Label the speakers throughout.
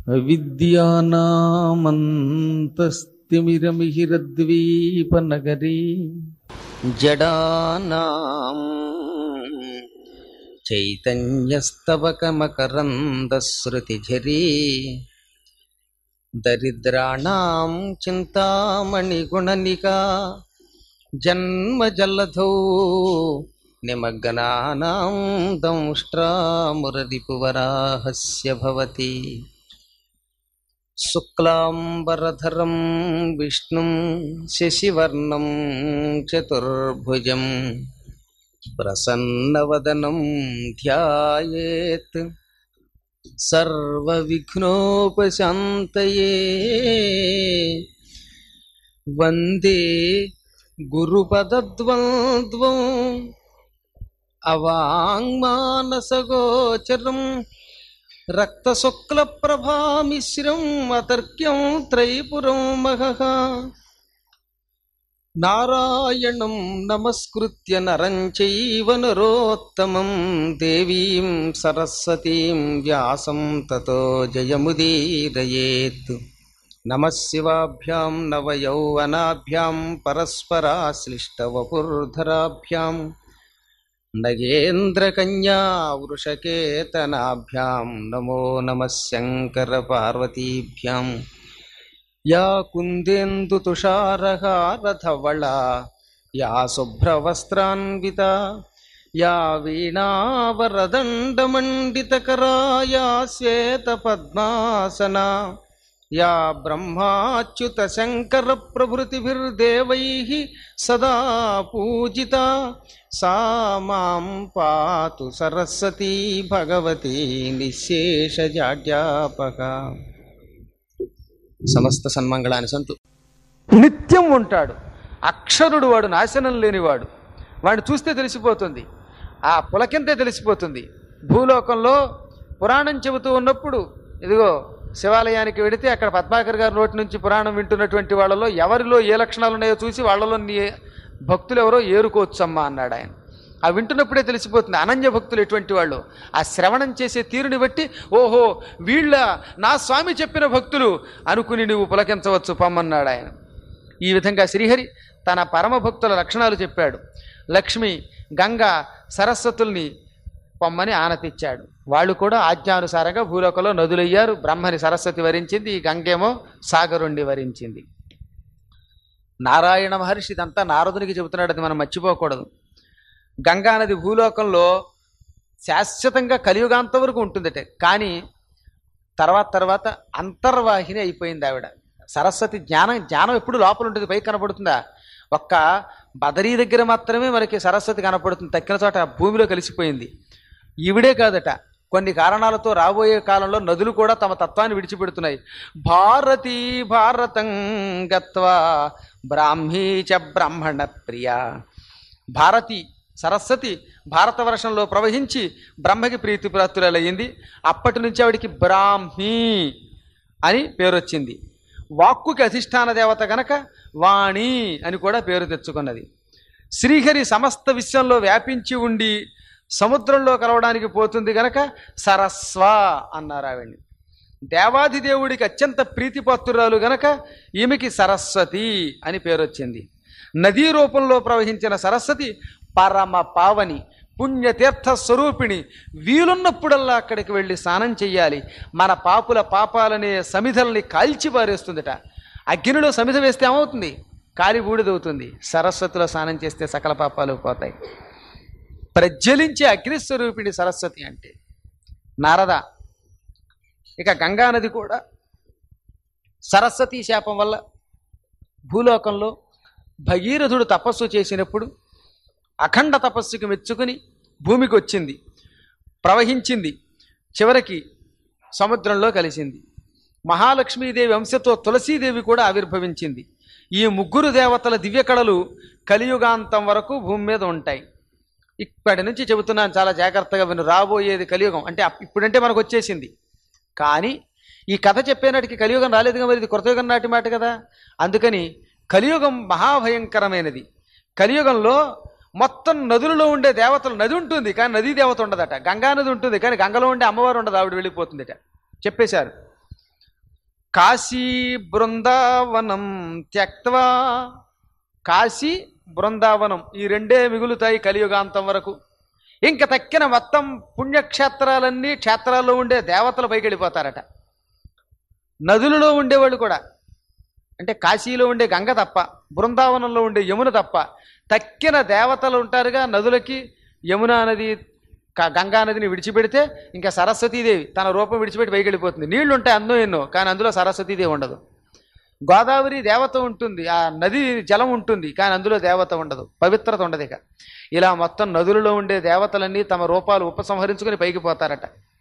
Speaker 1: అవిద్యానామంతస్తిమిరమిహిరద్వీపనగరీ
Speaker 2: జడానాం చైతన్యస్తవకమకరందశ్రుతిఝరీ దరిద్రాణాం చింతామణిగుణనికా జన్మజల్లధౌ నిమగ్నానాం దంష్ట్రామురరిపువరాహస్య భవతి శుక్లాంబరధరం విష్ణుం శశివర్ణం చతుర్భుజం ప్రసన్నవదనం ధ్యాయేత్ సర్వవిఘ్నోపశాంతయే వందే గురుపదద్వంద్వం అవాంగ్మానసగోచరం రక్తశుక్లప్రభామిశ్రం అతర్క్యం త్రైపురం మహః నారాయణం నమస్కృత్య నరం చైవ నరోత్తమం దేవీం సరస్వతీం వ్యాసం తతో జయముదీరయేత్ నమశివాభ్యాం నవయౌవనాభ్యాం పరస్పరాశ్లిష్టవపుర్ధరాభ్యాం నగేంద్రకన్యా వృషకేతనాభ్యాం నమో నమః శంకరపార్వతీభ్యాం యా కుందేందుతుషారహారధవళా యా శుభ్రవస్త్రాన్వితా యా వీణావరదండమండితకరా యా శ్వేతపద్మాసనా యా బ్రహ్మాచ్యుత శంకర ప్రభృతిభిర్దేవైः సదా పూజితా సా మాం పాతు సరస్వతీ భగవతి నిశేషజాడ్యాపక సమస్త సన్మంగళాన్ని సంతు
Speaker 3: నిత్యం ఉంటాడు అక్షరుడు వాడు నాశనం లేనివాడు వాడిని చూస్తే తెలిసిపోతుంది ఆ పులకింతే తెలిసిపోతుంది భూలోకంలో పురాణం చెబుతూ ఉన్నప్పుడు ఇదిగో శివాలయానికి వెడితే అక్కడ పద్మాకర్ గారి నోటి నుంచి పురాణం వింటున్నటువంటి వాళ్ళలో ఎవరిలో ఏ లక్షణాలు ఉన్నాయో చూసి వాళ్ళలో నీ భక్తులు ఎవరో ఏరుకోవచ్చమ్మా అన్నాడు ఆయన ఆ వింటున్నప్పుడే తెలిసిపోతుంది అనన్య భక్తులు ఎటువంటి వాళ్ళు ఆ శ్రవణం చేసే తీరుని బట్టి ఓహో వీళ్ళ నా స్వామి చెప్పిన భక్తులు అనుకుని నువ్వు పులకించవచ్చు పొమ్మన్నాడు ఆయన ఈ విధంగా శ్రీహరి తన పరమ భక్తుల లక్షణాలు చెప్పాడు లక్ష్మి గంగ సరస్వతుల్ని పొమ్మని ఆనతిచ్చాడు వాళ్ళు కూడా ఆజ్ఞానుసారంగా భూలోకంలో నదులయ్యారు బ్రహ్మని సరస్వతి వరించింది ఈ గంగేమో సాగరుండి వరించింది నారాయణ మహర్షి ఇదంతా నారదునికి చెబుతున్నాడు అది మనం మర్చిపోకూడదు గంగా నది భూలోకంలో శాశ్వతంగా కలియుగాంత వరకు ఉంటుందట కానీ తర్వాత తర్వాత అంతర్వాహిని అయిపోయింది ఆవిడ సరస్వతి జ్ఞానం జ్ఞానం ఎప్పుడు లోపల ఉంటుంది పైకి కనపడుతుందా ఒక్క బదరీ దగ్గర మాత్రమే మనకి సరస్వతి కనపడుతుంది తక్కిన చోట భూమిలో కలిసిపోయింది ఈవిడే కాదట కొన్ని కారణాలతో రాబోయే కాలంలో నదులు కూడా తమ తత్వాన్ని విడిచిపెడుతున్నాయి భారతీ భారతం గత్వా బ్రాహ్మీ చ బ్రాహ్మణ ప్రియ భారతి సరస్వతి భారతవర్షంలో ప్రవహించి బ్రహ్మకి ప్రీతిప్రాతురాలయ్యింది అప్పటి నుంచి ఆవిడికి బ్రాహ్మీ అని పేరు వచ్చింది వాక్కుకి అధిష్టాన దేవత గనక వాణి అని కూడా పేరు తెచ్చుకున్నది శ్రీహరి సమస్త విశ్వంలో వ్యాపించి ఉండి సముద్రంలో కలవడానికి పోతుంది గనక సరస్వ అన్నారు ఆవిడ్ని దేవాదిదేవుడికి అత్యంత ప్రీతిపాత్రురాలు గనక ఈమెకి సరస్వతి అని పేరు వచ్చింది నదీ రూపంలో ప్రవహించిన సరస్వతి పరమ పావని పుణ్యతీర్థ స్వరూపిణి వీలున్నప్పుడల్లా అక్కడికి వెళ్ళి స్నానం చెయ్యాలి మన పాపుల పాపాలనే సమిధల్ని కాల్చి పారేస్తుందట అగ్నిలో సమిధ వేస్తే ఏమవుతుంది కాలి బూడిదవుతుంది సరస్వతిలో స్నానం చేస్తే సకల పాపాలు పోతాయి ప్రజ్వలించే అగ్నిస్వరూపిణి సరస్వతి అంటే నారద ఇక గంగానది కూడా సరస్వతి శాపం వల్ల భూలోకంలో భగీరథుడు తపస్సు చేసినప్పుడు అఖండ తపస్సుకి మెచ్చుకుని భూమికి వచ్చింది ప్రవహించింది చివరికి సముద్రంలో కలిసింది మహాలక్ష్మీదేవి అంశతో తులసీదేవి కూడా ఆవిర్భవించింది ఈ ముగ్గురు దేవతల దివ్య కళలు కలియుగాంతం వరకు భూమి మీద ఉంటాయి ఇప్పటి నుంచి చెబుతున్నాను చాలా జాగ్రత్తగా విను రాబోయేది కలియుగం అంటే అప్- ఇప్పుడంటే మనకు వచ్చేసింది కానీ ఈ కథ చెప్పేనాటికి కలియుగం రాలేదుగా మరి ఇది కృతయుగం నాటి మాట కదా అందుకని కలియుగం మహాభయంకరమైనది కలియుగంలో మొత్తం నదులలో ఉండే దేవతలు నది ఉంటుంది కానీ నదీ దేవత ఉండదట గంగా నది ఉంటుంది కానీ గంగలో ఉండే అమ్మవారు ఉండదు ఆవిడ వెళ్ళిపోతుందట చెప్పేశారు కాశీ బృందావనం త్యక్వా కాశీ బృందావనం ఈ రెండే మిగులుతాయి కలియుగాంతం వరకు ఇంక తక్కిన మొత్తం పుణ్యక్షేత్రాలన్నీ క్షేత్రాల్లో ఉండే దేవతల పైకి వెళ్ళిపోతారట నదులలో ఉండేవాళ్ళు కూడా అంటే కాశీలో ఉండే గంగ తప్ప బృందావనంలో ఉండే యమున తప్ప తక్కిన దేవతలు ఉంటారుగా నదులకి యమునా నది క- గంగా నదిని విడిచిపెడితే ఇంకా సరస్వతీదేవి తన రూపం విడిచిపెట్టి పైకి వెళ్ళిపోతుంది నీళ్లు ఉంటాయి అన్నో ఎన్నో కానీ అందులో సరస్వతీదేవి ఉండదు గోదావరి దేవత ఉంటుంది ఆ నది జలం ఉంటుంది కానీ అందులో దేవత ఉండదు పవిత్రత ఉండదు ఇక ఇలా మొత్తం నదులలో ఉండే దేవతలన్నీ తమ రూపాలు ఉపసంహరించుకొని పైకి పోతారట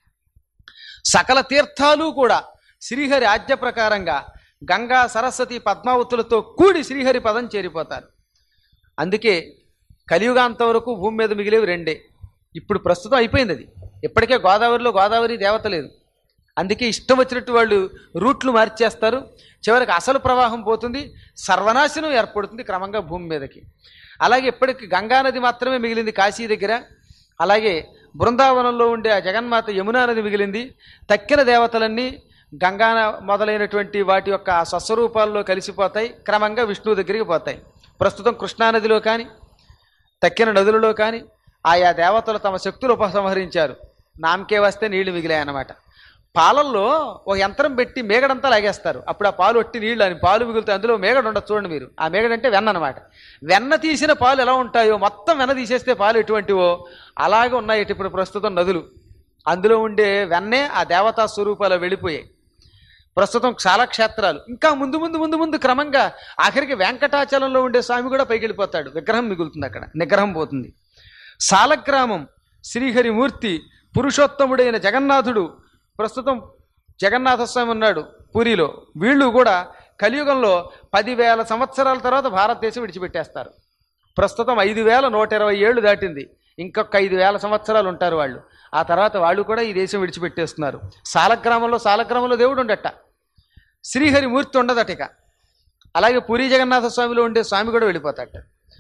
Speaker 3: సకల తీర్థాలు కూడా శ్రీహరి ఆజ్ఞ ప్రకారంగా గంగా సరస్వతి పద్మావతులతో కూడి శ్రీహరి పదం చేరిపోతారు అందుకే కలియుగాంతం వరకు భూమి మీద మిగిలేవి రెండే ఇప్పుడు ప్రస్తుతం అయిపోయింది అది ఇప్పటికే గోదావరిలో గోదావరి దేవత లేదు అందుకే ఇష్టం వచ్చినట్టు వాళ్ళు రూట్లు మార్చేస్తారు చివరికి అసలు ప్రవాహం పోతుంది సర్వనాశనం ఏర్పడుతుంది క్రమంగా భూమి మీదకి అలాగే ఇప్పటికి గంగానది మాత్రమే మిగిలింది కాశీ దగ్గర అలాగే బృందావనంలో ఉండే ఆ జగన్మాత యమునా నది మిగిలింది తక్కిన దేవతలన్నీ గంగా మొదలైనటువంటి వాటి యొక్క ఆ స్వస్వరూపాల్లో కలిసిపోతాయి క్రమంగా విష్ణువు దగ్గరికి పోతాయి ప్రస్తుతం కృష్ణానదిలో కానీ తక్కిన నదులలో కానీ ఆయా దేవతలు తమ శక్తులు ఉపసంహరించారు నామకే వస్తే నీళ్లు మిగిలాయన్నమాట పాలల్లో ఒక యంత్రం పెట్టి మేగడంతా లాగేస్తారు అప్పుడు ఆ పాలు ఒట్టి నీళ్లు అని పాలు మిగులుతాయి అందులో మేగడ ఉండదు చూడండి మీరు ఆ మేగడ అంటే వెన్న అనమాట వెన్న తీసిన పాలు ఎలా ఉంటాయో మొత్తం వెన్న తీసేస్తే పాలు ఎటువంటివో అలాగే ఉన్నాయి ఇటు ఇప్పుడు ప్రస్తుతం నదులు అందులో ఉండే వెన్నే ఆ దేవతా స్వరూపాలు వెళ్ళిపోయాయి ప్రస్తుతం చాలా క్షేత్రాలు ఇంకా ముందు ముందు ముందు ముందు క్రమంగా ఆఖరికి వెంకటాచలంలో ఉండే స్వామి కూడా పైకి వెళ్ళిపోతాడు విగ్రహం మిగులుతుంది అక్కడ నిగ్రహం పోతుంది సాలగ్రామం శ్రీహరి మూర్తి పురుషోత్తముడైన జగన్నాథుడు ప్రస్తుతం జగన్నాథ స్వామి ఉన్నాడు పూరిలో వీళ్ళు కూడా కలియుగంలో పదివేల సంవత్సరాల తర్వాత భారతదేశం విడిచిపెట్టేస్తారు ప్రస్తుతం ఐదు వేల నూట ఇరవై ఏళ్ళు దాటింది ఇంకొక ఐదు వేల సంవత్సరాలు ఉంటారు వాళ్ళు ఆ తర్వాత వాళ్ళు కూడా ఈ దేశం విడిచిపెట్టేస్తున్నారు సాలగ్రామంలో సాలగ్రామంలో దేవుడు ఉండట శ్రీహరి మూర్తి ఉండదట ఇక అలాగే పూరి జగన్నాథ స్వామిలో ఉండే స్వామి కూడా వెళ్ళిపోతాట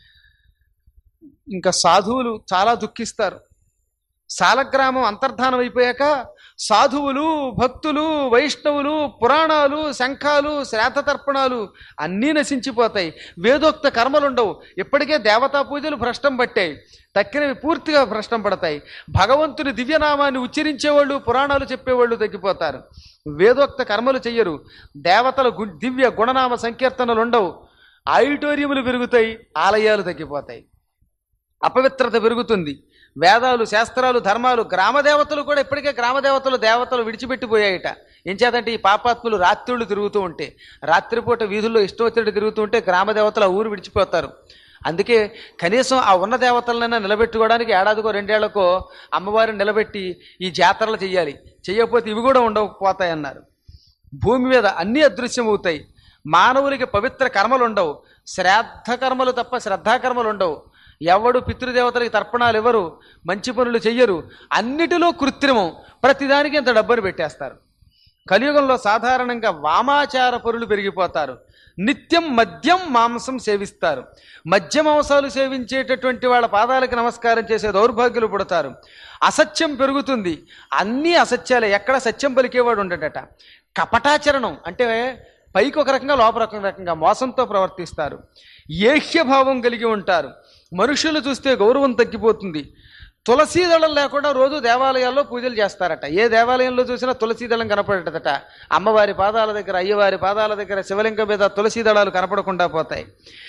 Speaker 3: ఇంకా సాధువులు చాలా దుఃఖిస్తారు సాలగ్రామం అంతర్ధానం అయిపోయాక సాధువులు భక్తులు వైష్ణవులు పురాణాలు శంఖాలు శ్రాద్ధ తర్పణాలు అన్నీ నశించిపోతాయి వేదోక్త కర్మలు ఉండవు ఇప్పటికే దేవతా పూజలు భ్రష్టం పట్టాయి తక్కినవి పూర్తిగా భ్రష్టం పడతాయి భగవంతుని దివ్యనామాన్ని ఉచ్చరించేవాళ్ళు పురాణాలు చెప్పేవాళ్ళు తగ్గిపోతారు వేదోక్త కర్మలు చెయ్యరు దేవతల గు దివ్య గుణనామ సంకీర్తనలు ఉండవు ఆడిటోరియంలు పెరుగుతాయి ఆలయాలు తగ్గిపోతాయి అపవిత్రత పెరుగుతుంది వేదాలు శాస్త్రాలు ధర్మాలు గ్రామదేవతలు కూడా ఇప్పటికే గ్రామదేవతలు దేవతలు విడిచిపెట్టిపోయాయట ఏం చేతంటే ఈ పాపాత్ములు రాత్రుళ్ళు తిరుగుతూ ఉంటే రాత్రిపూట వీధుల్లో ఇష్టం వచ్చినట్టు తిరుగుతూ ఉంటే గ్రామదేవతలు ఆ ఊరు విడిచిపోతారు అందుకే కనీసం ఆ ఉన్న దేవతలనైనా నిలబెట్టుకోవడానికి ఏడాదికో రెండేళ్లకో అమ్మవారిని నిలబెట్టి ఈ జాతరలు చెయ్యాలి చెయ్యకపోతే ఇవి కూడా ఉండకపోతాయన్నారు భూమి మీద అన్నీ అదృశ్యమవుతాయి మానవులకి పవిత్ర కర్మలు ఉండవు శ్రాద్ధ కర్మలు తప్ప శ్రద్ధాకర్మలు ఉండవు ఎవడు పితృదేవతలకి తర్పణాలు ఇవ్వరు మంచి పనులు చెయ్యరు అన్నిటిలో కృత్రిమం ప్రతిదానికి ఇంత డబ్బును పెట్టేస్తారు కలియుగంలో సాధారణంగా వామాచార పరులు పెరిగిపోతారు నిత్యం మద్యం మాంసం సేవిస్తారు మద్య మాంసాలు సేవించేటటువంటి వాళ్ళ పాదాలకు నమస్కారం చేసే దౌర్భాగ్యులు పుడతారు అసత్యం పెరుగుతుంది అన్నీ అసత్యాలే ఎక్కడ సత్యం పలికేవాడు ఉండటట కపటాచరణం అంటే పైకి ఒక రకంగా లోపల ఒక రకంగా మోసంతో ప్రవర్తిస్తారు ఏహ్యభావం కలిగి ఉంటారు మనుషులు చూస్తే గౌరవం తగ్గిపోతుంది తులసీ దళం లేకుండా రోజు దేవాలయాల్లో పూజలు చేస్తారట ఏ దేవాలయంలో చూసినా తులసీ దళం కనపడటట అమ్మవారి పాదాల దగ్గర అయ్యవారి పాదాల దగ్గర శివలింగం మీద తులసీ దళాలు కనపడకుండా పోతాయి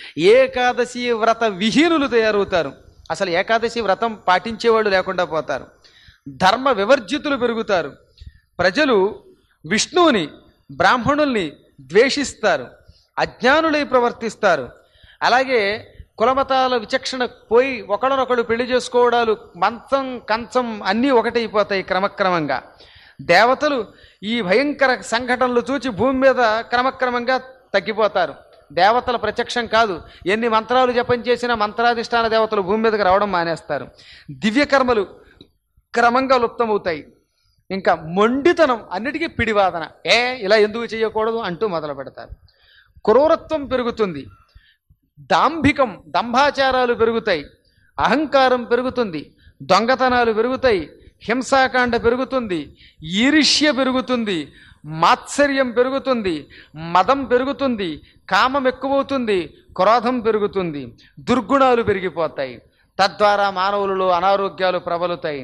Speaker 3: ఏకాదశి వ్రత విహీనులు తయారవుతారు అసలు ఏకాదశి వ్రతం పాటించేవాళ్ళు లేకుండా పోతారు ధర్మ వివర్జితులు పెరుగుతారు ప్రజలు విష్ణువుని బ్రాహ్మణుల్ని ద్వేషిస్తారు అజ్ఞానులై ప్రవర్తిస్తారు అలాగే కులమతాల విచక్షణ పోయి ఒకళ్ళనొకడు పెళ్లి చేసుకోవడాలు మంచం కంచం అన్నీ ఒకటైపోతాయి క్రమక్రమంగా దేవతలు ఈ భయంకర సంఘటనలు చూచి భూమి మీద క్రమక్రమంగా తగ్గిపోతారు దేవతల ప్రత్యక్షం కాదు ఎన్ని మంత్రాలు జపం చేసినా మంత్రాధిష్టాన దేవతలు భూమి మీదకి రావడం మానేస్తారు దివ్యకర్మలు క్రమంగా లుప్తమవుతాయి ఇంకా మొండితనం అన్నిటికీ పిడివాదన ఏ ఇలా ఎందుకు చేయకూడదు అంటూ మొదలు పెడతారు క్రూరత్వం పెరుగుతుంది దాంభికం దంభాచారాలు పెరుగుతాయి అహంకారం పెరుగుతుంది దొంగతనాలు పెరుగుతాయి హింసాకాండ పెరుగుతుంది ఈర్ష్య పెరుగుతుంది మాత్సర్యం పెరుగుతుంది మదం పెరుగుతుంది కామం ఎక్కువవుతుంది క్రోధం పెరుగుతుంది దుర్గుణాలు పెరిగిపోతాయి తద్వారా మానవులలో అనారోగ్యాలు ప్రబలుతాయి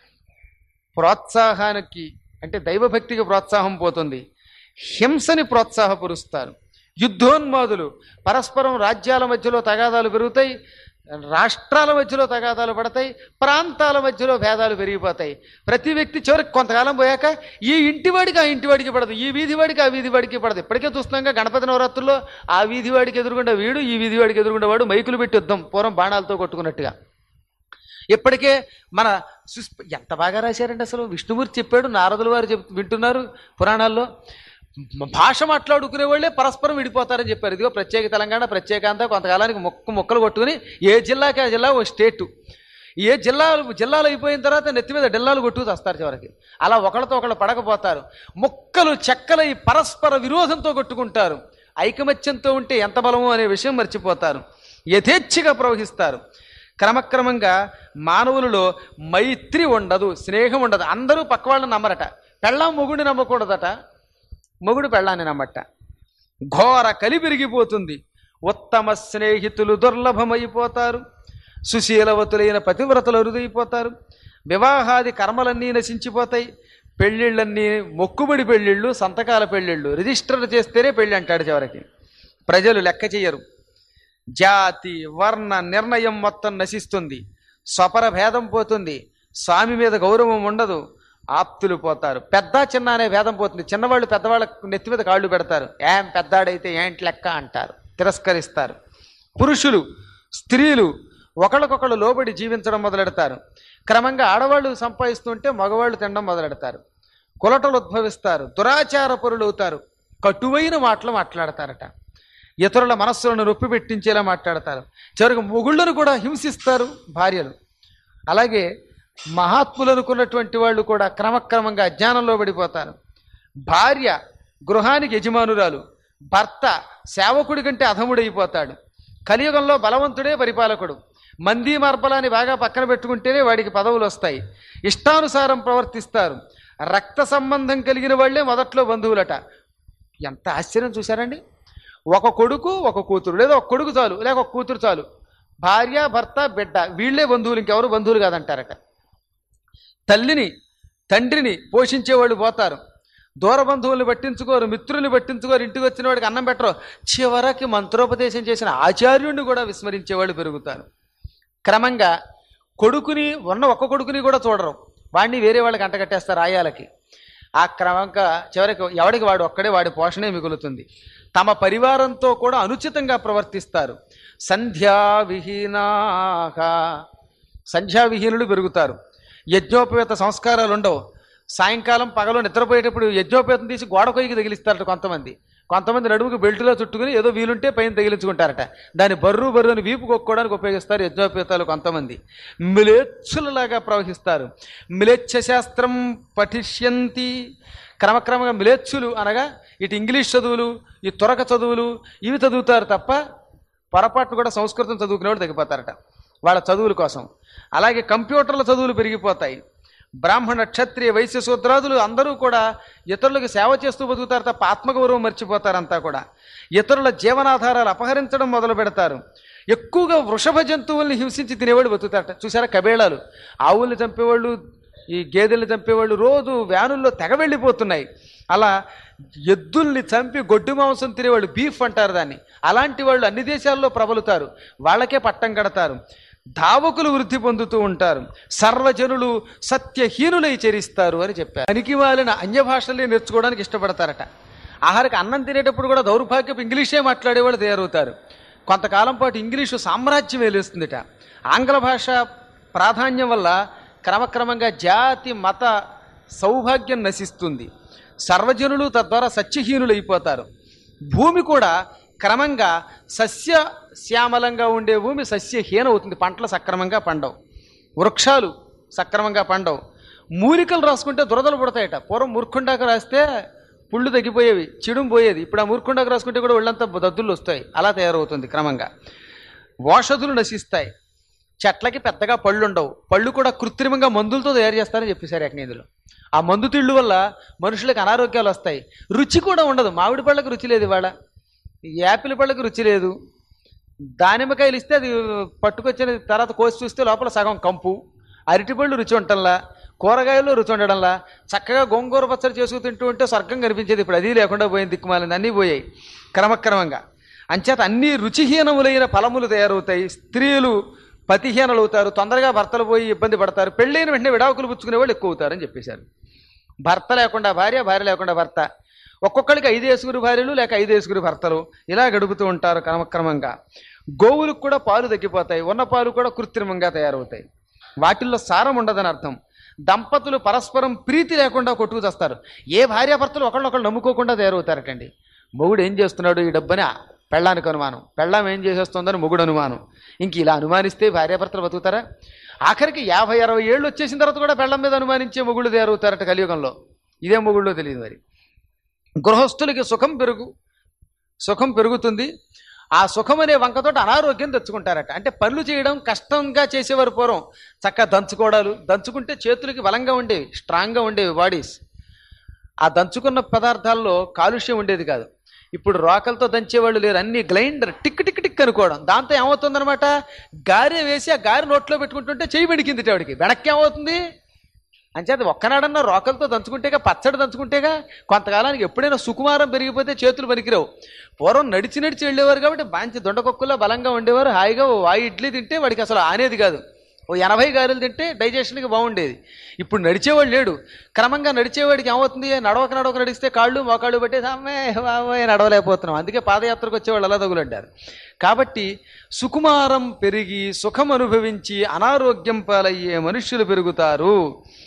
Speaker 3: ప్రోత్సాహానికి అంటే దైవభక్తికి ప్రోత్సాహం పోతుంది హింసని ప్రోత్సాహపరుస్తారు యుద్ధోన్మాదులు పరస్పరం రాజ్యాల మధ్యలో తగాదాలు పెరుగుతాయి రాష్ట్రాల మధ్యలో తగాదాలు పడతాయి ప్రాంతాల మధ్యలో భేదాలు పెరిగిపోతాయి ప్రతి వ్యక్తి చివరికి కొంతకాలం పోయాక ఈ ఇంటివాడికి ఆ ఇంటివాడికి పడదు ఈ వీధి వాడికి ఆ వీధి వాడికి పడదు ఇప్పటికే చూస్తున్నాగా గణపతి నవరాత్రుల్లో ఆ వీధి వాడికి ఎదురుగుండా వీడు ఈ వీధి వాడికి ఎదురుగుండా వాడు మైకులు పెట్టి యుద్ధం పూర్వం బాణాలతో కొట్టుకున్నట్టుగా ఇప్పటికే మన సుస్ప ఎంత బాగా రాశారండి అసలు విష్ణుమూర్తి చెప్పాడు నారదుల వారు చెప్ వింటున్నారు పురాణాల్లో మ- భాష మాట్లాడుకునే వాళ్ళే పరస్పరం విడిపోతారని చెప్పారు ఇదిగో ప్రత్యేక తెలంగాణ ప్రత్యేకాంత కొంతకాలానికి మొక్క మొక్కలు కొట్టుకుని ఏ జిల్లాకి ఆ జిల్లా ఓ స్టేటు ఏ జిల్లాలు జిల్లాలు అయిపోయిన తర్వాత నెత్తి మీద డిల్లాలు కొట్టుకు వస్తారు చివరికి అలా ఒకళ్ళతో ఒకళ్ళు పడకపోతారు ముక్కలు చెక్కలై పరస్పర విరోధంతో కొట్టుకుంటారు ఐకమత్యంతో ఉంటే ఎంత బలము అనే విషయం మర్చిపోతారు యథేచ్ఛగా ప్రవహిస్తారు క్రమక్రమంగా మానవులలో మైత్రి ఉండదు స్నేహం ఉండదు అందరూ పక్క వాళ్ళని నమ్మరట పెళ్ళాం మొగుడిని నమ్మకూడదట మొగుడు పెళ్ళాన్ని నమ్మట ఘోర కలి పెరిగిపోతుంది ఉత్తమ స్నేహితులు దుర్లభమైపోతారు సుశీలవతులైన పతివ్రతలు అరుదైపోతారు వివాహాది కర్మలన్నీ నశించిపోతాయి పెళ్ళిళ్ళన్నీ మొక్కుబడి పెళ్ళిళ్ళు సంతకాల పెళ్ళిళ్ళు రిజిస్టర్ చేస్తేనే పెళ్ళి అంటాడు చివరికి ప్రజలు లెక్క చేయరు జాతి వర్ణ నిర్ణయం మొత్తం నశిస్తుంది స్వపర భేదం పోతుంది స్వామి మీద గౌరవం ఉండదు ఆప్తులు పోతారు పెద్ద చిన్న అనే భేదం పోతుంది చిన్నవాళ్ళు పెద్దవాళ్ళ నెత్తి మీద కాళ్ళు పెడతారు ఏం పెద్దాడైతే ఏంటి లెక్క అంటారు తిరస్కరిస్తారు పురుషులు స్త్రీలు ఒకళ్ళకొకళ్ళు లోబడి జీవించడం మొదలెడతారు క్రమంగా ఆడవాళ్ళు సంపాదిస్తుంటే మగవాళ్ళు తినడం మొదలెడతారు కులటలు ఉద్భవిస్తారు దురాచార అవుతారు కటువైన మాటలు మాట్లాడతారట ఇతరుల మనస్సులను నొప్పి పెట్టించేలా మాట్లాడతారు చివరికి మొగుళ్ళను కూడా హింసిస్తారు భార్యలు అలాగే మహాత్ములు అనుకున్నటువంటి వాళ్ళు కూడా క్రమక్రమంగా అజ్ఞానంలో పడిపోతారు భార్య గృహానికి యజమానురాలు భర్త సేవకుడి కంటే అధముడైపోతాడు కలియుగంలో బలవంతుడే పరిపాలకుడు మంది మార్బలాన్ని బాగా పక్కన పెట్టుకుంటేనే వాడికి పదవులు వస్తాయి ఇష్టానుసారం ప్రవర్తిస్తారు రక్త సంబంధం కలిగిన వాళ్ళే మొదట్లో బంధువులట ఎంత ఆశ్చర్యం చూశారండి ఒక కొడుకు ఒక కూతురు లేదా ఒక కొడుకు చాలు లేక ఒక కూతురు చాలు భార్య భర్త బిడ్డ వీళ్ళే బంధువులు ఇంకెవరు బంధువులు కాదంటారట తల్లిని తండ్రిని పోషించేవాళ్ళు పోతారు దూర బంధువుల్ని పట్టించుకోరు మిత్రుల్ని పట్టించుకోరు ఇంటికి వచ్చిన వాడికి అన్నం పెట్టరు చివరికి మంత్రోపదేశం చేసిన ఆచార్యుడిని కూడా విస్మరించేవాళ్ళు పెరుగుతారు క్రమంగా కొడుకుని ఉన్న ఒక్క కొడుకుని కూడా చూడరు వాడిని వేరే వాళ్ళకి అంటగట్టేస్తారు ఆయాలకి ఆ క్రమంగా చివరికి ఎవడికి వాడు ఒక్కడే వాడి పోషణే మిగులుతుంది తమ పరివారంతో కూడా అనుచితంగా ప్రవర్తిస్తారు సంధ్యా విహీనాహ సంధ్యా విహీనులు పెరుగుతారు యజ్ఞోపవేత సంస్కారాలు ఉండవు సాయంకాలం పగలు నిద్రపోయేటప్పుడు యజ్ఞోపేతం తీసి గోడ కొయ్యికి తగిలిస్తారట కొంతమంది కొంతమంది నడుముకు బెల్టులో చుట్టుకుని ఏదో వీలుంటే పైన తగిలించుకుంటారట దాన్ని బర్రు బర్రు అని వీపు కొట్టుకోవడానికి ఉపయోగిస్తారు యజ్ఞోపేతాలు కొంతమంది మిలేచ్చులలాగా ప్రవహిస్తారు మిలేచ్ఛ శాస్త్రం పఠిష్యంతి క్రమక్రమంగా మిలేచ్చులు అనగా ఇటు ఇంగ్లీష్ చదువులు ఈ తురక చదువులు ఇవి చదువుతారు తప్ప పొరపాటు కూడా సంస్కృతం చదువుకునేవాడు తగ్గిపోతారట వాళ్ళ చదువుల కోసం అలాగే కంప్యూటర్ల చదువులు పెరిగిపోతాయి బ్రాహ్మణ క్షత్రియ వైశ్య శూద్రాదులు అందరూ కూడా ఇతరులకు సేవ చేస్తూ బతుకుతారు తప్ప ఆత్మగౌరవం మర్చిపోతారంతా కూడా ఇతరుల జీవనాధారాలు అపహరించడం మొదలు పెడతారు ఎక్కువగా వృషభ జంతువుల్ని హింసించి తినేవాడు బతుకుతారట చూసారా కబేళాలు ఆవుల్ని చంపేవాళ్ళు ఈ గేదెల్ని చంపేవాళ్ళు రోజు వ్యానుల్లో తెగ వెళ్ళిపోతున్నాయి అలా ఎద్దుల్ని చంపి గొడ్డు మాంసం తినేవాళ్ళు బీఫ్ అంటారు దాన్ని అలాంటి వాళ్ళు అన్ని దేశాల్లో ప్రబలుతారు వాళ్ళకే పట్టం కడతారు ధావకులు వృద్ధి పొందుతూ ఉంటారు సర్వజనులు సత్యహీనులై చరిస్తారు అని చెప్పారు పనికి వాళ్ళని అన్య భాషలే నేర్చుకోవడానికి ఇష్టపడతారట ఆహారకి అన్నం తినేటప్పుడు కూడా దౌర్భాగ్యపు ఇంగ్లీషే మాట్లాడేవాళ్ళు తయారవుతారు కొంతకాలం పాటు ఇంగ్లీషు సామ్రాజ్యం వేలేస్తుందిట ఆంగ్ల భాష ప్రాధాన్యం వల్ల క్రమక్రమంగా జాతి మత సౌభాగ్యం నశిస్తుంది సర్వజనులు తద్వారా సత్యహీనులైపోతారు భూమి కూడా క్రమంగా సస్య శ్యామలంగా ఉండే భూమి సస్యహీన అవుతుంది పంటలు సక్రమంగా పండవు వృక్షాలు సక్రమంగా పండవు మూలికలు రాసుకుంటే దురదలు పుడతాయట పూర్వం మూర్ఖుండాక రాస్తే పుళ్ళు తగ్గిపోయేవి చిడుం పోయేది ఇప్పుడు ఆ మూర్ఖుండాక రాసుకుంటే కూడా ఒళ్ళంతా దద్దులు వస్తాయి అలా తయారవుతుంది క్రమంగా ఓషధులు నశిస్తాయి చెట్లకి పెద్దగా పళ్ళు ఉండవు పళ్ళు కూడా కృత్రిమంగా మందులతో తయారు చేస్తారని చెప్పేశారు ఏకనేదులు ఆ మందు తిళ్ళు వల్ల మనుషులకు అనారోగ్యాలు వస్తాయి రుచి కూడా ఉండదు మామిడి పళ్ళకి రుచి లేదు ఇవాళ యాపిల్ పళ్ళకి రుచి లేదు దానిమ్మకాయలు ఇస్తే అది పట్టుకొచ్చిన తర్వాత కోసి చూస్తే లోపల సగం కంపు అరటిపళ్ళు రుచి ఉండటంలా కూరగాయలు రుచి ఉండడంలా చక్కగా గోంగూర పచ్చడి చేసుకు తింటూ ఉంటే స్వర్గం కనిపించేది ఇప్పుడు అది లేకుండా పోయింది దిక్కుమాలింది అన్నీ పోయాయి క్రమక్రమంగా అంచేత అన్ని రుచిహీనములైన ఫలములు తయారవుతాయి స్త్రీలు పతిహీనలు అవుతారు తొందరగా భర్తలు పోయి ఇబ్బంది పడతారు పెళ్ళైన వెంటనే విడాకులు పుచ్చుకునే వాళ్ళు ఎక్కువ అవుతారని చెప్పేశారు భర్త లేకుండా భార్య భార్య లేకుండా భర్త ఒక్కొక్కరికి ఐదేసుగురు భార్యలు లేక ఐదేసుగురు భర్తలు ఇలా గడుపుతూ ఉంటారు క్రమక్రమంగా గోవులకు కూడా పాలు తగ్గిపోతాయి ఉన్న పాలు కూడా కృత్రిమంగా తయారవుతాయి వాటిల్లో సారం ఉండదని అర్థం దంపతులు పరస్పరం ప్రీతి లేకుండా కొట్టుకు చేస్తారు ఏ భార్యాభర్తలు ఒకళ్ళొకళ్ళు నమ్ముకోకుండా తయారవుతారటండి మొగుడు ఏం చేస్తున్నాడు ఈ డబ్బని పెళ్ళానికి అనుమానం పెళ్ళాం ఏం చేసేస్తుందని మొగుడు అనుమానం ఇంక ఇలా అనుమానిస్తే భార్యాభర్తలు బతుకుతారా ఆఖరికి యాభై అరవై ఏళ్ళు వచ్చేసిన తర్వాత కూడా పెళ్ళం మీద అనుమానించే మొగుళ్ళు తయారవుతారట కలియుగంలో ఇదే మొగుళ్ళో తెలియదు మరి గృహస్థులకి సుఖం పెరుగు సుఖం పెరుగుతుంది ఆ సుఖం అనే వంకతోటి అనారోగ్యం తెచ్చుకుంటారట అంటే పనులు చేయడం కష్టంగా చేసేవారు పూర్వం చక్కగా దంచుకోవడాలు దంచుకుంటే చేతులకి బలంగా ఉండేవి స్ట్రాంగ్గా ఉండేవి బాడీస్ ఆ దంచుకున్న పదార్థాల్లో కాలుష్యం ఉండేది కాదు ఇప్పుడు రోకలతో దంచేవాళ్ళు లేరు అన్ని గ్లైండర్ టిక్ టిక్ టిక్ అనుకోవడం దాంతో ఏమవుతుందన్నమాట గారె వేసి ఆ గారె నోట్లో పెట్టుకుంటుంటే చేయి బెడికింది ఆవిడికి వెనక్కి ఏమవుతుంది అంచేత ఒక్కనాడన్నా రోకలతో దంచుకుంటేగా పచ్చడి దంచుకుంటేగా కొంతకాలానికి ఎప్పుడైనా సుకుమారం పెరిగిపోతే చేతులు పనికిరావు పూర్వం నడిచి నడిచి వెళ్ళేవారు కాబట్టి మంచి దొండకొక్కుల్లో బలంగా ఉండేవారు హాయిగా ఓ వాయి ఇడ్లీ తింటే వాడికి అసలు ఆనేది కాదు ఓ ఎనభై గారెలు తింటే డైజెషన్కి బాగుండేది ఇప్పుడు నడిచేవాడు లేడు క్రమంగా నడిచేవాడికి ఏమవుతుంది నడవక నడవక నడిస్తే కాళ్ళు మోకాళ్ళు పట్టేసి అమ్మే బాబోయ్ నడవలేకపోతున్నాం అందుకే పాదయాత్రకు వచ్చేవాళ్ళు అలా తగులంటారు కాబట్టి సుకుమారం పెరిగి సుఖం అనుభవించి అనారోగ్యం పాలయ్యే మనుష్యులు పెరుగుతారు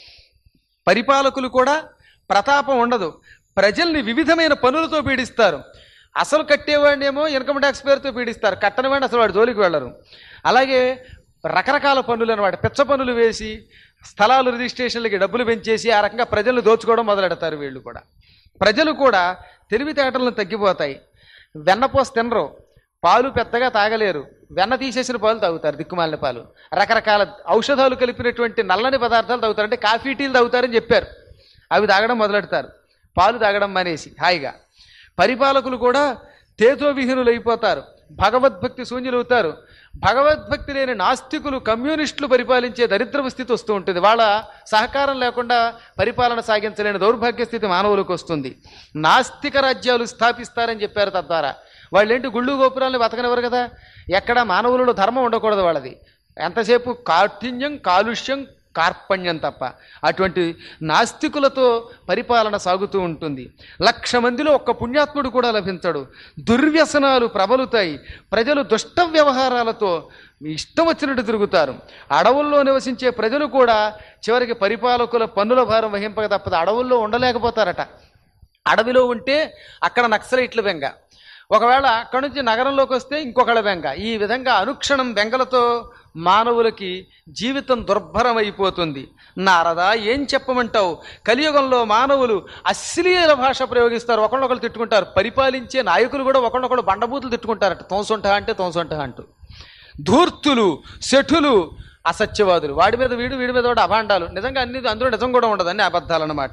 Speaker 3: పరిపాలకులు కూడా ప్రతాపం ఉండదు ప్రజల్ని వివిధమైన పనులతో పీడిస్తారు అసలు కట్టేవాడినేమో ఇన్కమ్ ట్యాక్స్ పేరుతో పీడిస్తారు కట్టని వాడిని అసలు వాడి జోలికి వెళ్ళరు అలాగే రకరకాల పనులు అనమాట పిచ్చ పనులు వేసి స్థలాలు రిజిస్ట్రేషన్లకి డబ్బులు పెంచేసి ఆ రకంగా ప్రజలను దోచుకోవడం మొదలెడతారు వీళ్ళు కూడా ప్రజలు కూడా తెలివితేటలను తగ్గిపోతాయి వెన్నపోసి తినరు పాలు పెద్దగా తాగలేరు వెన్న తీసేసిన పాలు తాగుతారు దిక్కుమాలిన పాలు రకరకాల ఔషధాలు కలిపినటువంటి నల్లని పదార్థాలు తాగుతారు అంటే కాఫీ టీలు తాగుతారని చెప్పారు అవి తాగడం మొదలెడతారు పాలు తాగడం మానేసి హాయిగా పరిపాలకులు కూడా తేజోవిహీనులు అయిపోతారు భగవద్భక్తి శూన్యులవుతారు భగవద్భక్తి లేని నాస్తికులు కమ్యూనిస్టులు పరిపాలించే దరిద్రపు స్థితి వస్తూ ఉంటుంది వాళ్ళ సహకారం లేకుండా పరిపాలన సాగించలేని దౌర్భాగ్య స్థితి మానవులకు వస్తుంది నాస్తిక రాజ్యాలు స్థాపిస్తారని చెప్పారు తద్వారా వాళ్ళేంటి గుళ్ళు గోపురాలను బతకనివ్వరు కదా ఎక్కడ మానవులలో ధర్మం ఉండకూడదు వాళ్ళది ఎంతసేపు కాఠిన్యం కాలుష్యం కార్పణ్యం తప్ప అటువంటి నాస్తికులతో పరిపాలన సాగుతూ ఉంటుంది లక్ష మందిలో ఒక్క పుణ్యాత్ముడు కూడా లభించడు దుర్వ్యసనాలు ప్రబలుతాయి ప్రజలు దుష్ట వ్యవహారాలతో ఇష్టం వచ్చినట్టు తిరుగుతారు అడవుల్లో నివసించే ప్రజలు కూడా చివరికి పరిపాలకుల పన్నుల భారం వహింపక తప్పదు అడవుల్లో ఉండలేకపోతారట అడవిలో ఉంటే అక్కడ నక్సలైట్ల బెంగ ఒకవేళ అక్కడి నుంచి నగరంలోకి వస్తే ఇంకొకళ్ళ బెంగ ఈ విధంగా అనుక్షణం బెంగలతో మానవులకి జీవితం దుర్భరమైపోతుంది నారదా ఏం చెప్పమంటావు కలియుగంలో మానవులు అశ్లీల భాష ప్రయోగిస్తారు ఒకళ్ళొకళ్ళు తిట్టుకుంటారు పరిపాలించే నాయకులు కూడా ఒకళ్ళొకళ్ళు బండబూతులు తిట్టుకుంటారట తోంసొంట అంటే తోంసొంట అంటూ ధూర్తులు శఠులు అసత్యవాదులు వాడి మీద వీడు వీడి మీద వాడు అభాండాలు నిజంగా అన్ని అందులో నిజం కూడా ఉండదు అన్ని అబద్ధాలు అన్నమాట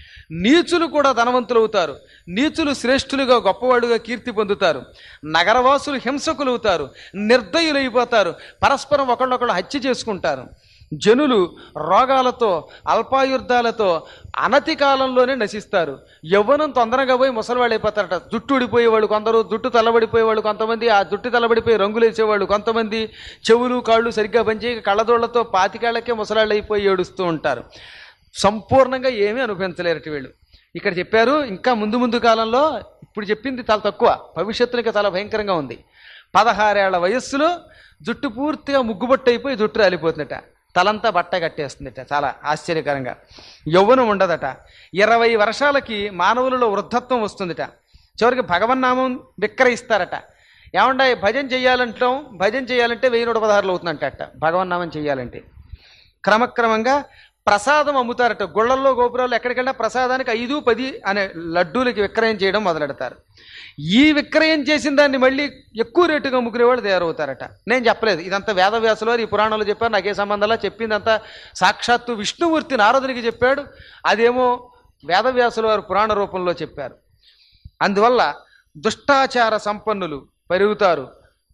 Speaker 3: నీచులు కూడా ధనవంతులు అవుతారు నీచులు శ్రేష్ఠులుగా గొప్పవాడుగా కీర్తి పొందుతారు నగరవాసులు హింసకులు అవుతారు నిర్దయులైపోతారు పరస్పరం ఒకళ్ళొకళ్ళు హత్య చేసుకుంటారు జనులు రోగాలతో అల్పాయుర్ధాలతో అనతి కాలంలోనే నశిస్తారు యవ్వనం తొందరగా పోయి ముసలివాళ్ళు అయిపోతారట జుట్టు ఊడిపోయేవాళ్ళు కొందరు జుట్టు తెల్లబడిపోయేవాళ్ళు కొంతమంది ఆ జుట్టు తెల్లబడిపోయి రంగులు వేసేవాళ్ళు కొంతమంది చెవులు కాళ్ళు సరిగ్గా పనిచేయక కళ్ళదోళ్లతో పాతికేళ్లకే ముసలాళ్ళు అయిపోయి ఏడుస్తూ ఉంటారు సంపూర్ణంగా ఏమీ అనుభవించలేరట వీళ్ళు ఇక్కడ చెప్పారు ఇంకా ముందు ముందు కాలంలో ఇప్పుడు చెప్పింది చాలా తక్కువ భవిష్యత్తులో ఇంకా చాలా భయంకరంగా ఉంది పదహారేళ్ల వయస్సులో జుట్టు పూర్తిగా ముగ్గుబొట్టు అయిపోయి జుట్టు రాలిపోతుందట తలంతా బట్ట కట్టేస్తుందట చాలా ఆశ్చర్యకరంగా యవ్వనం ఉండదట ఇరవై వర్షాలకి మానవులలో వృద్ధత్వం వస్తుందట చివరికి భగవన్నామం విక్రయిస్తారట ఏమండా భజన చెయ్యాలంటాం భజన చేయాలంటే వెయ్యి నూట పదహారులు అవుతుందంట అట్ట భగవన్నామం చెయ్యాలంటే క్రమక్రమంగా ప్రసాదం అమ్ముతారట గుళ్ళల్లో గోపురాలు ఎక్కడికైనా ప్రసాదానికి ఐదు పది అనే లడ్డూలకి విక్రయం చేయడం మొదలెడతారు ఈ విక్రయం చేసిన దాన్ని మళ్ళీ ఎక్కువ రేటుగా అమ్ముకునే వాళ్ళు తయారవుతారట నేను చెప్పలేదు ఇదంతా వేదవ్యాసులు వారు ఈ పురాణంలో చెప్పారు నాకే సంబంధంలా చెప్పిందంతా సాక్షాత్తు విష్ణుమూర్తి నారదునికి చెప్పాడు అదేమో వేదవ్యాసుల వారు పురాణ రూపంలో చెప్పారు అందువల్ల దుష్టాచార సంపన్నులు పెరుగుతారు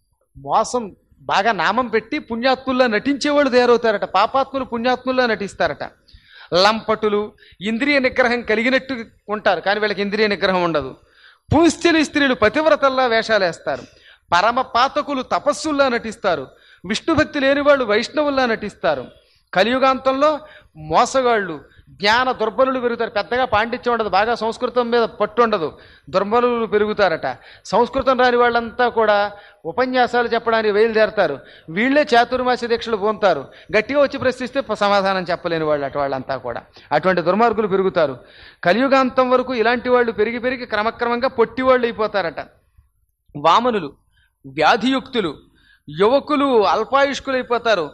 Speaker 3: మోసం బాగా నామం పెట్టి పుణ్యాత్ముల్లా నటించేవాళ్ళు తయారవుతారట పాపాత్ములు పుణ్యాత్ముల్లా నటిస్తారట లంపటులు ఇంద్రియ నిగ్రహం కలిగినట్టు ఉంటారు కానీ వీళ్ళకి ఇంద్రియ నిగ్రహం ఉండదు పూస్థిలి స్త్రీలు పతివ్రతల్లా వేషాలు వేస్తారు పరమ పాతకులు తపస్సుల్లా నటిస్తారు విష్ణుభక్తి లేని వాళ్ళు వైష్ణవుల్లా నటిస్తారు కలియుగాంతంలో మోసగాళ్ళు జ్ఞాన దుర్బలులు పెరుగుతారు పెద్దగా పాండిత్యం ఉండదు బాగా సంస్కృతం మీద పట్టు ఉండదు దుర్బలులు పెరుగుతారట సంస్కృతం రాని వాళ్ళంతా కూడా ఉపన్యాసాలు చెప్పడానికి బయలుదేరతారు వీళ్ళే చాతుర్మాస దీక్షలు పొందుతారు గట్టిగా వచ్చి ప్రశ్నిస్తే ప- సమాధానం చెప్పలేని వాళ్ళు అటు వాళ్ళంతా కూడా అటువంటి దుర్మార్గులు పెరుగుతారు కలియుగాంతం వరకు ఇలాంటి వాళ్ళు పెరిగి పెరిగి క్రమక్రమంగా పొట్టి వాళ్ళు అయిపోతారట వామనులు వ్యాధియుక్తులు యువకులు అల్పాయుష్కులు అయిపోతారు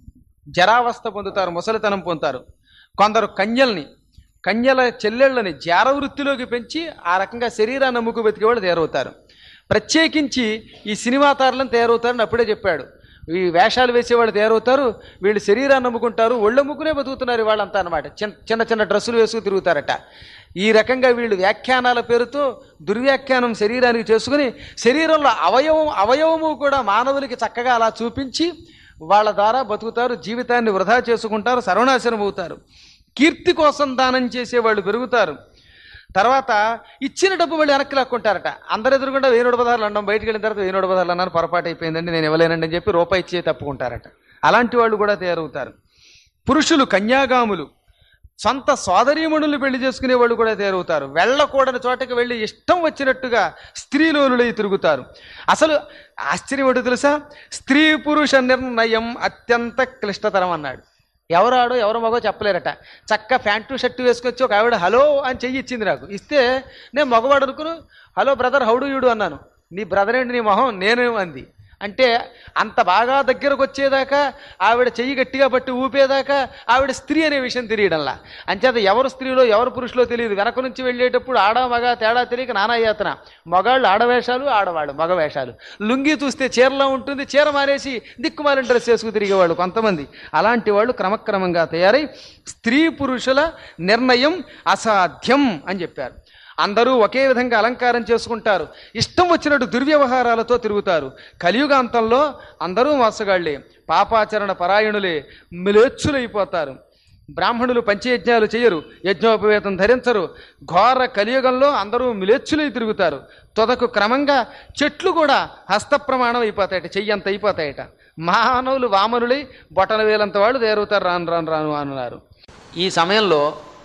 Speaker 3: జరావస్థ పొందుతారు ముసలితనం పొందుతారు కొందరు కన్యల్ని కన్యల చెల్లెళ్ళని జార వృత్తిలోకి పెంచి ఆ రకంగా శరీరాన్ని అమ్ముకు బతికేవాళ్ళు తయారవుతారు ప్రత్యేకించి ఈ సినిమా తారలను తయారవుతారని అప్పుడే చెప్పాడు ఈ వేషాలు వేసేవాళ్ళు తయారవుతారు వీళ్ళు శరీరాన్ని అమ్ముకుంటారు ఒళ్ళు అమ్ముకునే బతుకుతున్నారు వాళ్ళంతా అనమాట చిన్న చిన్న చిన్న డ్రెస్సులు వేసుకు తిరుగుతారట ఈ రకంగా వీళ్ళు వ్యాఖ్యానాల పేరుతో దుర్వ్యాఖ్యానం శరీరానికి చేసుకుని శరీరంలో అవయవం అవయవము కూడా మానవులకి చక్కగా అలా చూపించి వాళ్ళ ద్వారా బతుకుతారు జీవితాన్ని వృధా చేసుకుంటారు సర్వనాశనం అవుతారు కీర్తి కోసం దానం చేసేవాళ్ళు పెరుగుతారు తర్వాత ఇచ్చిన డబ్బు మళ్ళీ వెనక్కి లాక్కుంటారట అందరు ఎదురుకుండా వెయ్యి నూట పదార్లు అన్నాం బయటికి వెళ్ళిన తర్వాత వెయ్యి నూట పదార్లు అన్నాను పొరపాటు అయిపోయిందండి నేను ఇవ్వలేనండి అని చెప్పి రూపాయి ఇచ్చే తప్పుకుంటారట అలాంటి వాళ్ళు కూడా తయారవుతారు పురుషులు కన్యాగాములు సొంత సోదరీమణులు పెళ్లి చేసుకునే వాళ్ళు కూడా తయారవుతారు వెళ్ళకూడని చోటకి వెళ్ళి ఇష్టం వచ్చినట్టుగా స్త్రీలోనులై తిరుగుతారు అసలు ఆశ్చర్యం ఏంటో తెలుసా స్త్రీ పురుష నిర్ణయం అత్యంత క్లిష్టతరం అన్నాడు ఎవరాడో ఎవరు మగో చెప్పలేరట చక్క ప్యాంటు షర్టు వేసుకొచ్చి ఒక ఆవిడ హలో అని చెయ్యి ఇచ్చింది నాకు ఇస్తే నేను మగవాడు అనుకుని హలో బ్రదర్ హౌడు యుడు అన్నాను నీ బ్రదర్ ఏంటి నీ మొహం నేను అంది అంటే అంత బాగా దగ్గరకు వచ్చేదాకా ఆవిడ చెయ్యి గట్టిగా పట్టి ఊపేదాకా ఆవిడ స్త్రీ అనే విషయం తెలియడంలా అంచేత ఎవరు స్త్రీలో ఎవరు పురుషులో తెలియదు వెనక నుంచి వెళ్ళేటప్పుడు ఆడ మగ తేడా తెలియక నానాయాతన మగాళ్ళు ఆడవేషాలు ఆడవాళ్ళు మగ వేషాలు లుంగి చూస్తే చీరలో ఉంటుంది చీర మారేసి దిక్కుమాలిన డ్రెస్ వేసుకు తిరిగేవాళ్ళు కొంతమంది అలాంటి వాళ్ళు క్రమక్రమంగా తయారై స్త్రీ పురుషుల నిర్ణయం అసాధ్యం అని చెప్పారు అందరూ ఒకే విధంగా అలంకారం చేసుకుంటారు ఇష్టం వచ్చినట్టు దుర్వ్యవహారాలతో తిరుగుతారు కలియుగాంతంలో అందరూ మోసగాళ్లే పాపాచరణ పరాయణులే మిలేచ్చులైపోతారు బ్రాహ్మణులు పంచయజ్ఞాలు చేయరు యజ్ఞోపవేతం ధరించరు ఘోర కలియుగంలో అందరూ మిలేచ్చులై తిరుగుతారు తొదకు క్రమంగా చెట్లు కూడా హస్త ప్రమాణం అయిపోతాయట చెయ్యంత అయిపోతాయట మానవులు వామనులై బొటన వేలంత వాళ్ళు తయారవుతారు రాను రాను రాను అన్నారు ఈ సమయంలో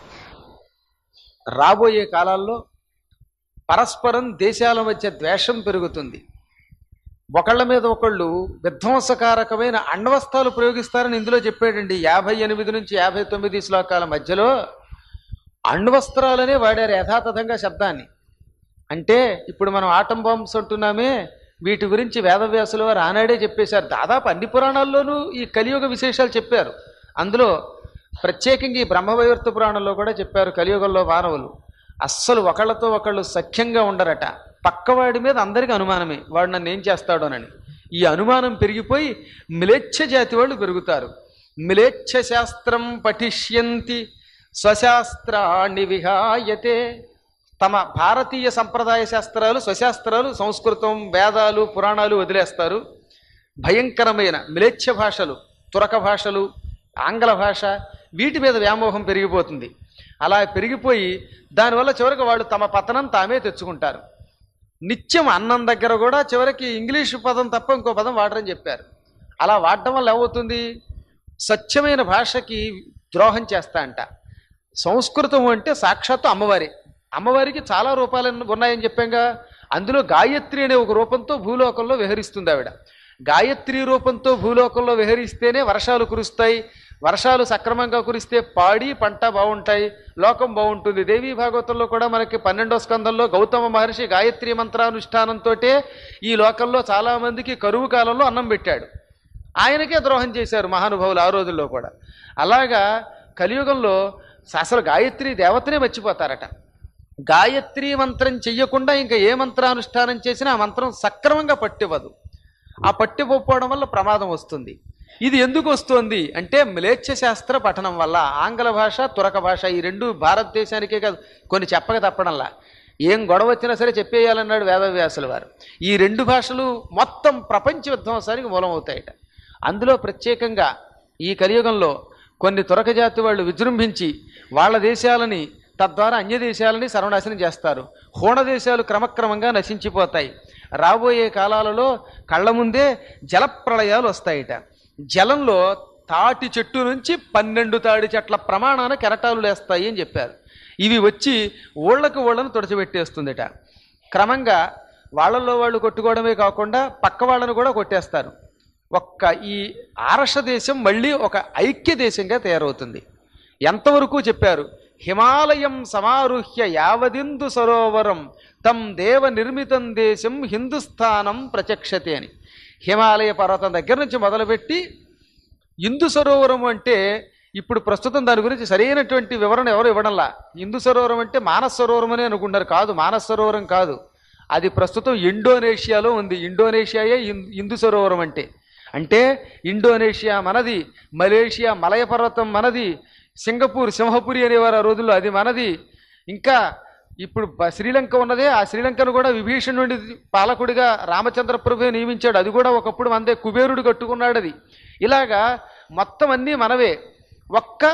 Speaker 3: రాబోయే కాలాల్లో పరస్పరం దేశాల మధ్య ద్వేషం పెరుగుతుంది ఒకళ్ళ మీద ఒకళ్ళు విధ్వంసకారకమైన అణ్వస్త్రాలు ప్రయోగిస్తారని ఇందులో చెప్పాడండి యాభై ఎనిమిది నుంచి యాభై తొమ్మిది శ్లోకాల మధ్యలో అణ్వస్త్రాలనే వాడారు యథాతథంగా శబ్దాన్ని అంటే ఇప్పుడు మనం ఆటం బాంబ్స్ అంటున్నామే వీటి గురించి వేదవ్యాసుల వారు ఆనాడే చెప్పేశారు దాదాపు అన్ని పురాణాల్లోనూ ఈ కలియుగ విశేషాలు చెప్పారు అందులో ప్రత్యేకంగా ఈ బ్రహ్మవైవర్త పురాణంలో కూడా చెప్పారు కలియుగంలో మానవులు అస్సలు ఒకళ్ళతో ఒకళ్ళు సఖ్యంగా ఉండరట పక్కవాడి మీద అందరికీ అనుమానమే వాడు నన్ను ఏం చేస్తాడోనని ఈ అనుమానం పెరిగిపోయి మిలేచ్ఛ జాతి వాళ్ళు పెరుగుతారు మిలేచ్ఛ శాస్త్రం పఠిష్యంతి స్వశాస్త్రాన్ని విహాయతే తమ భారతీయ సంప్రదాయ శాస్త్రాలు స్వశాస్త్రాలు సంస్కృతం వేదాలు పురాణాలు వదిలేస్తారు భయంకరమైన మిలేచ్ఛ భాషలు తురక భాషలు ఆంగ్ల భాష వీటి మీద వ్యామోహం పెరిగిపోతుంది అలా పెరిగిపోయి దానివల్ల చివరికి వాళ్ళు తమ పతనం తామే తెచ్చుకుంటారు నిత్యం అన్నం దగ్గర కూడా చివరికి ఇంగ్లీష్ పదం తప్ప ఇంకో పదం వాడరని చెప్పారు అలా వాడటం వల్ల ఏమవుతుంది స్వచ్ఛమైన భాషకి ద్రోహం చేస్తా అంట సంస్కృతం అంటే సాక్షాత్తు అమ్మవారి అమ్మవారికి చాలా రూపాలు ఉన్నాయని చెప్పాంగా అందులో గాయత్రి అనే ఒక రూపంతో భూలోకంలో విహరిస్తుంది ఆవిడ గాయత్రి రూపంతో భూలోకంలో విహరిస్తేనే వర్షాలు కురుస్తాయి వర్షాలు సక్రమంగా కురిస్తే పాడి పంట బాగుంటాయి లోకం బాగుంటుంది దేవీ భాగవతంలో కూడా మనకి పన్నెండో స్కందంలో గౌతమ మహర్షి గాయత్రి మంత్రానుష్ఠానంతో ఈ లోకంలో చాలామందికి కరువు కాలంలో అన్నం పెట్టాడు ఆయనకే ద్రోహం చేశారు మహానుభావులు ఆ రోజుల్లో కూడా అలాగా కలియుగంలో అసలు గాయత్రి దేవతనే మర్చిపోతారట గాయత్రి మంత్రం చెయ్యకుండా ఇంకా ఏ మంత్రానుష్ఠానం చేసినా ఆ మంత్రం సక్రమంగా పట్టివ్వదు ఆ పట్టిపోవడం వల్ల ప్రమాదం వస్తుంది ఇది ఎందుకు వస్తుంది అంటే మ్లేచ్ఛ శాస్త్ర పఠనం వల్ల ఆంగ్ల భాష తురక భాష ఈ రెండు భారతదేశానికే కాదు కొన్ని చెప్పక తప్పడంలా ఏం గొడవ వచ్చినా సరే చెప్పేయాలన్నాడు వేదవ్యాసుల వారు ఈ రెండు భాషలు మొత్తం ప్రపంచ విధ్వంసానికి మూలమవుతాయట అందులో ప్రత్యేకంగా ఈ కలియుగంలో కొన్ని తురక జాతి వాళ్ళు విజృంభించి వాళ్ళ దేశాలని తద్వారా అన్య దేశాలని సర్వనాశనం చేస్తారు హోణ దేశాలు క్రమక్రమంగా నశించిపోతాయి రాబోయే కాలాలలో కళ్ళ ముందే జలప్రళయాలు వస్తాయిట జలంలో తాటి చెట్టు నుంచి పన్నెండు తాడి చెట్ల ప్రమాణాన కెరటాలు లేస్తాయి అని చెప్పారు ఇవి వచ్చి ఓళ్ళకు ఓళ్ళను తుడచిపెట్టేస్తుందిట క్రమంగా వాళ్ళల్లో వాళ్ళు కొట్టుకోవడమే కాకుండా పక్క వాళ్ళను కూడా కొట్టేస్తారు ఒక్క ఈ ఆరష దేశం మళ్ళీ ఒక ఐక్య దేశంగా తయారవుతుంది ఎంతవరకు చెప్పారు హిమాలయం సమారుహ్య యావదిందు సరోవరం తం దేవ నిర్మితం దేశం హిందుస్థానం ప్రచక్షతే అని హిమాలయ పర్వతం దగ్గర నుంచి మొదలుపెట్టి ఇందు సరోవరం అంటే ఇప్పుడు ప్రస్తుతం దాని గురించి సరైనటువంటి వివరణ ఎవరు ఇవ్వడంలా ఇందు సరోవరం అంటే మానస సరోవరం అని అనుకుంటారు కాదు మానస సరోవరం కాదు అది ప్రస్తుతం ఇండోనేషియాలో ఉంది ఇండోనేషియాయే ఇం- ఇందు సరోవరం అంటే అంటే ఇండోనేషియా మనది మలేషియా మలయ పర్వతం మనది సింగపూర్ సింహపురి అనేవారు ఆ రోజుల్లో అది మనది ఇంకా ఇప్పుడు బ- శ్రీలంక ఉన్నదే ఆ శ్రీలంకను కూడా విభీషణుడి పాలకుడిగా రామచంద్ర ప్రభు నియమించాడు అది కూడా ఒకప్పుడు మనదే కుబేరుడు కట్టుకున్నాడు అది ఇలాగా మొత్తం అన్నీ మనవే ఒక్క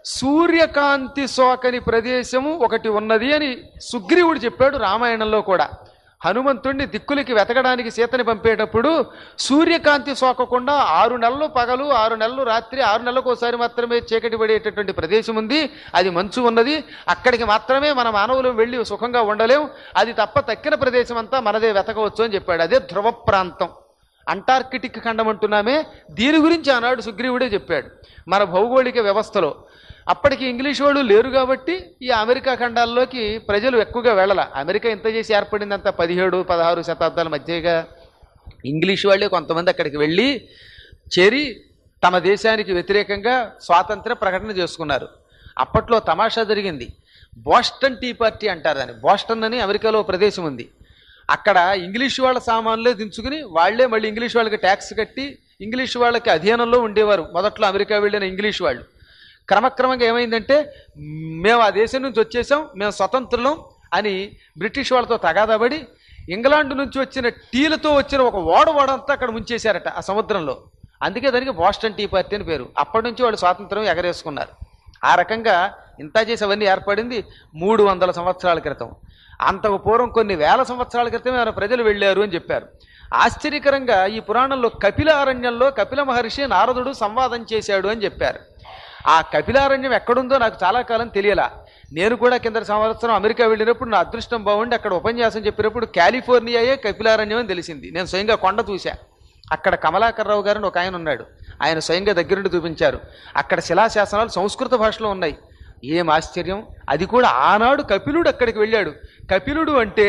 Speaker 3: సూర్యకాంతి సోకని ప్రదేశము ఒకటి ఉన్నది అని సుగ్రీవుడు చెప్పాడు రామాయణంలో కూడా హనుమంతుణ్ణి దిక్కులకి వెతకడానికి సీతని పంపేటప్పుడు సూర్యకాంతి సోకకుండా ఆరు నెలలు పగలు ఆరు నెలలు రాత్రి ఆరు నెలలకు ఒకసారి మాత్రమే చీకటి పడేటటువంటి ప్రదేశం ఉంది అది మంచు ఉన్నది అక్కడికి మాత్రమే మన మానవులు వెళ్ళి సుఖంగా ఉండలేం అది తప్ప తక్కిన ప్రదేశం అంతా మనదే వెతకవచ్చు అని చెప్పాడు అదే ధ్రువ ప్రాంతం అంటార్కిటిక్ ఖండం అంటున్నామే దీని గురించి ఆనాడు సుగ్రీవుడే చెప్పాడు మన భౌగోళిక వ్యవస్థలో అప్పటికి ఇంగ్లీష్ వాళ్ళు లేరు కాబట్టి ఈ అమెరికా ఖండాల్లోకి ప్రజలు ఎక్కువగా వెళ్ళాల అమెరికా ఇంత చేసి ఏర్పడిందంత పదిహేడు పదహారు శతాబ్దాల మధ్యగా ఇంగ్లీష్ వాళ్ళే కొంతమంది అక్కడికి వెళ్ళి చేరి తమ దేశానికి వ్యతిరేకంగా స్వాతంత్ర ప్రకటన చేసుకున్నారు అప్పట్లో తమాషా జరిగింది బోస్టన్ టీ పార్టీ అంటారు దాన్ని బోస్టన్ అని అమెరికాలో ఓ ప్రదేశం ఉంది అక్కడ ఇంగ్లీష్ వాళ్ళ సామాన్లే దించుకుని వాళ్ళే మళ్ళీ ఇంగ్లీష్ వాళ్ళకి ట్యాక్స్ కట్టి ఇంగ్లీష్ వాళ్ళకి అధీనంలో ఉండేవారు మొదట్లో అమెరికా వెళ్ళిన ఇంగ్లీష్ వాళ్ళు క్రమక్రమంగా ఏమైందంటే మేము ఆ దేశం నుంచి వచ్చేసాం మేము స్వతంత్రులం అని బ్రిటిష్ వాళ్ళతో తగాదబడి ఇంగ్లాండ్ నుంచి వచ్చిన టీలతో వచ్చిన ఒక ఓడ ఓడంతా అక్కడ ముంచేశారట ఆ సముద్రంలో అందుకే దానికి బోస్టన్ టీ పార్టీ అని పేరు అప్పటి నుంచి వాళ్ళు స్వాతంత్రం ఎగరేసుకున్నారు ఆ రకంగా ఇంత చేసి అవన్నీ ఏర్పడింది మూడు వందల సంవత్సరాల క్రితం అంతకు పూర్వం కొన్ని వేల సంవత్సరాల క్రితమే మన ప్రజలు వెళ్ళారు అని చెప్పారు ఆశ్చర్యకరంగా ఈ పురాణంలో కపిలారణ్యంలో కపిల మహర్షి నారదుడు సంవాదం చేశాడు అని చెప్పారు ఆ కపిలారణ్యం ఎక్కడుందో నాకు చాలా కాలం తెలియలా నేను కూడా కింద సంవత్సరం అమెరికా వెళ్ళినప్పుడు నా అదృష్టం బాగుండి అక్కడ ఉపన్యాసం చెప్పినప్పుడు కాలిఫోర్నియాయే కపిలారణ్యం అని తెలిసింది నేను స్వయంగా కొండ చూశా అక్కడ కమలాకర్రావు గారిని ఒక ఆయన ఉన్నాడు ఆయన స్వయంగా దగ్గరుండి చూపించారు అక్కడ శిలాశాసనాలు సంస్కృత భాషలో ఉన్నాయి ఏం ఆశ్చర్యం అది కూడా ఆనాడు కపిలుడు అక్కడికి వెళ్ళాడు కపిలుడు అంటే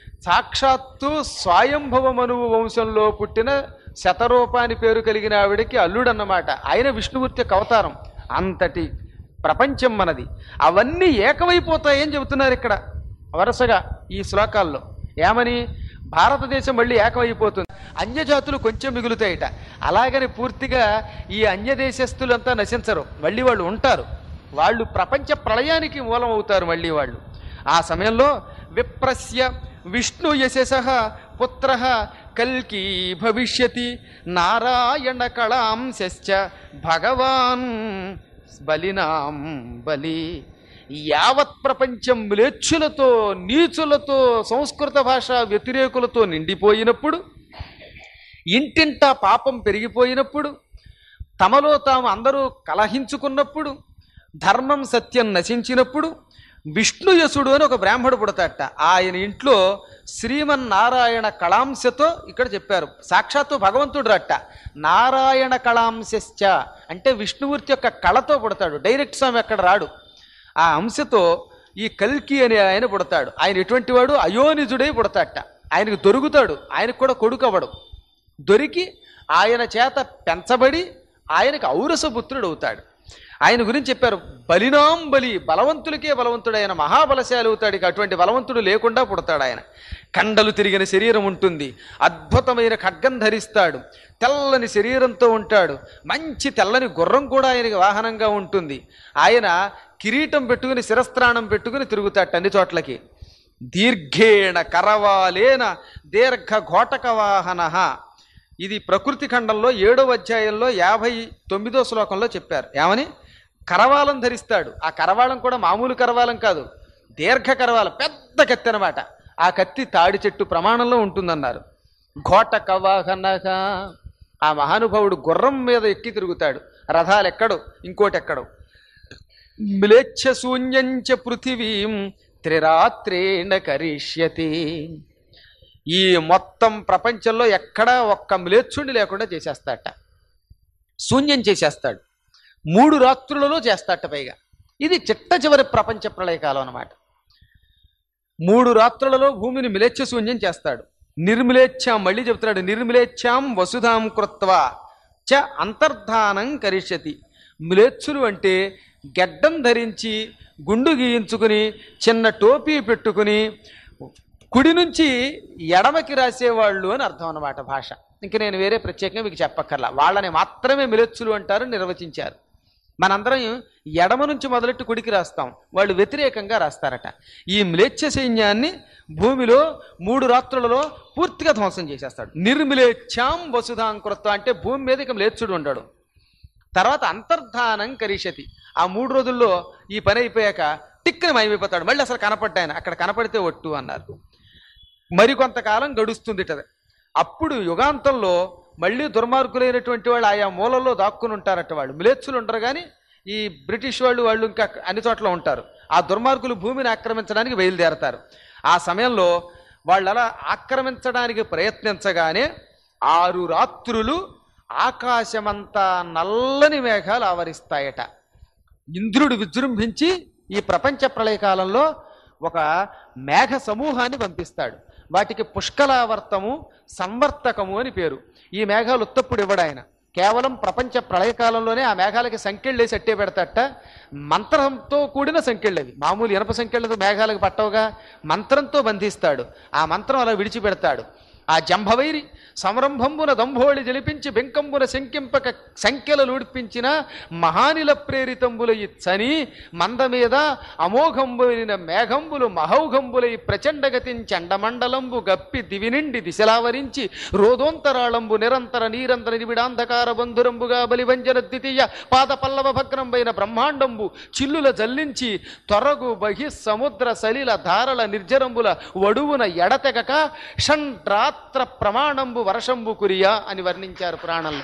Speaker 3: సాక్షాత్తు స్వయంభవ మనువు వంశంలో పుట్టిన శతరూపాని పేరు కలిగిన ఆవిడకి అల్లుడన్నమాట ఆయన విష్ణుమూర్తి యొక్క అవతారం అంతటి ప్రపంచం మనది అవన్నీ ఏకమైపోతాయని చెబుతున్నారు ఇక్కడ వరుసగా ఈ శ్లోకాల్లో ఏమని భారతదేశం మళ్ళీ ఏకమైపోతుంది అన్యజాతులు కొంచెం మిగులుతాయిట అలాగని పూర్తిగా ఈ అన్యదేశస్తులంతా నశించరు మళ్ళీ వాళ్ళు ఉంటారు వాళ్ళు ప్రపంచ ప్రళయానికి మూలం అవుతారు మళ్ళీ వాళ్ళు ఆ సమయంలో విప్రస్య విష్ణు యశస పుత్ర కల్కి భవిష్యతి నారాయణ కళాంశ్చ భగవాన్ బలినాం బలి యావత్ ప్రపంచం మ్లేచ్చులతో నీచులతో సంస్కృత భాష వ్యతిరేకులతో నిండిపోయినప్పుడు ఇంటింటా పాపం పెరిగిపోయినప్పుడు తమలో తాము అందరూ కలహించుకున్నప్పుడు ధర్మం సత్యం నశించినప్పుడు విష్ణుయసుడు అని ఒక బ్రాహ్మడు పుడతాట ఆయన ఇంట్లో శ్రీమన్నారాయణ కళాంశతో ఇక్కడ చెప్పారు సాక్షాత్తు భగవంతుడు రట్ట నారాయణ కళాంశ్చ అంటే విష్ణుమూర్తి యొక్క కళతో పుడతాడు డైరెక్ట్ స్వామి అక్కడ రాడు ఆ అంశతో ఈ కల్కి అనే ఆయన పుడతాడు ఆయన ఎటువంటి వాడు అయోనిజుడై పుడతాట ఆయనకు దొరుకుతాడు ఆయనకు కూడా కొడుకు అవ్వడు దొరికి ఆయన చేత పెంచబడి ఆయనకు ఔరసపుత్రుడు అవుతాడు ఆయన గురించి చెప్పారు బలినాం బలి బలవంతులకే బలవంతుడైన మహాబలశాలి అవుతాడు ఇక అటువంటి బలవంతుడు లేకుండా పుడతాడు ఆయన కండలు తిరిగిన శరీరం ఉంటుంది అద్భుతమైన ఖడ్గం ధరిస్తాడు తెల్లని శరీరంతో ఉంటాడు మంచి తెల్లని గుర్రం కూడా ఆయనకి వాహనంగా ఉంటుంది ఆయన కిరీటం పెట్టుకుని శిరస్త్రాణం పెట్టుకుని తిరుగుతాడు అన్ని చోట్లకి దీర్ఘేణ కరవాలేన దీర్ఘ ఘోటక వాహన ఇది ప్రకృతి ఖండంలో ఏడవ అధ్యాయంలో యాభై తొమ్మిదో శ్లోకంలో చెప్పారు ఏమని కరవాలం ధరిస్తాడు ఆ కరవాలం కూడా మామూలు కరవాలం కాదు దీర్ఘ కరవాలం పెద్ద కత్తి అనమాట ఆ కత్తి తాడి చెట్టు ప్రమాణంలో ఉంటుందన్నారు ఘోటక వాహనగా ఆ మహానుభావుడు గుర్రం మీద ఎక్కి తిరుగుతాడు రథాలు ఎక్కడు ఇంకోటి ఎక్కడు మ్లేచ్ఛ శూన్యంచ పృథివీం త్రిరాత్రేణ కరిష్యతి ఈ మొత్తం ప్రపంచంలో ఎక్కడా ఒక్క మ్లేచ్ఛుండి లేకుండా చేసేస్తాడట శూన్యం చేసేస్తాడు మూడు రాత్రులలో చేస్తాడట పైగా ఇది చిట్ట చివరి ప్రపంచ ప్రళయకాలం అన్నమాట మూడు రాత్రులలో భూమిని మిలేచ్ఛ శూన్యం చేస్తాడు నిర్మిలేచ్ఛాం మళ్ళీ చెప్తున్నాడు నిర్మిలేచ్ఛాం వసుధాం కృత్వా చ అంతర్ధానం కరిష్యతి మిలేచ్ఛులు అంటే గెడ్డం ధరించి గుండు గీయించుకుని చిన్న టోపీ పెట్టుకుని కుడి నుంచి ఎడమకి రాసేవాళ్ళు అని అర్థం అన్నమాట భాష ఇంక నేను వేరే ప్రత్యేకంగా మీకు చెప్పక్కర్లా వాళ్ళని మాత్రమే మిలెచ్చులు అంటారు నిర్వచించారు మనందరం ఎడమ నుంచి మొదలెట్టి కుడికి రాస్తాం వాళ్ళు వ్యతిరేకంగా రాస్తారట ఈ మ్లేచ్ఛ సైన్యాన్ని భూమిలో మూడు రాత్రులలో పూర్తిగా ధ్వంసం చేసేస్తాడు నిర్మిలేచ్ఛాం వసుధాంకృత్వ అంటే భూమి మీద ఇక మ్లేచ్చుడు ఉండడు తర్వాత అంతర్ధానం కరిషతి ఆ మూడు రోజుల్లో ఈ పని అయిపోయాక టిక్కని మాయమైపోతాడు మళ్ళీ అసలు కనపడ్డాయన అక్కడ కనపడితే ఒట్టు అన్నారు మరికొంతకాలం గడుస్తుంది అప్పుడు యుగాంతంలో మళ్ళీ దుర్మార్గులైనటువంటి వాళ్ళు ఆయా మూలల్లో దాక్కుని ఉంటారట వాళ్ళు మిలేచ్చులు ఉండరు కానీ ఈ బ్రిటిష్ వాళ్ళు వాళ్ళు ఇంకా అన్ని చోట్ల ఉంటారు ఆ దుర్మార్గులు భూమిని ఆక్రమించడానికి బయలుదేరతారు ఆ సమయంలో వాళ్ళు అలా ఆక్రమించడానికి ప్రయత్నించగానే ఆరు రాత్రులు ఆకాశమంతా నల్లని మేఘాలు ఆవరిస్తాయట ఇంద్రుడు విజృంభించి ఈ ప్రపంచ ప్రళయకాలంలో ఒక మేఘ సమూహాన్ని పంపిస్తాడు వాటికి పుష్కలావర్తము సంవర్తకము అని పేరు ఈ మేఘాలు ఉత్తప్పుడు ఇవ్వడు ఆయన కేవలం ప్రపంచ ప్రళయకాలంలోనే ఆ మేఘాలకి సంఖ్యళ్ళేసి అట్టే పెడతట మంత్రంతో కూడిన సంఖ్యళ్ళవి మామూలు ఇనప సంఖ్యలతో మేఘాలకు పట్టవుగా మంత్రంతో బంధిస్తాడు ఆ మంత్రం అలా విడిచిపెడతాడు ఆ జంభవైరి సంరంభంబున దంభోళి జలిపించి బెంకంబున శంకింపక సంఖ్యలు లూడిపించిన మహానిల ప్రేరితంబుల ఇచ్చని మంద మీద అమోఘంబులిన మేఘంబులు మహౌఘంబులై ప్రచండగతిం చండమండలంబు గప్పి దివినిండి దిశలావరించి రోదోంతరాళంబు నిరంతర నీరంతర నిబిడాంధకార బంధురంబుగా బలివంజన ద్వితీయ పాద పల్లవ భగ్నంబైన బ్రహ్మాండంబు చిల్లుల జల్లించి తొరగు బహి సముద్ర సలిల ధారల నిర్జరంబుల వడువున ఎడతెగక షండ్రాత్ర ప్రమాణంబు వర్షంబు కురియా అని వర్ణించారు పురాణంలో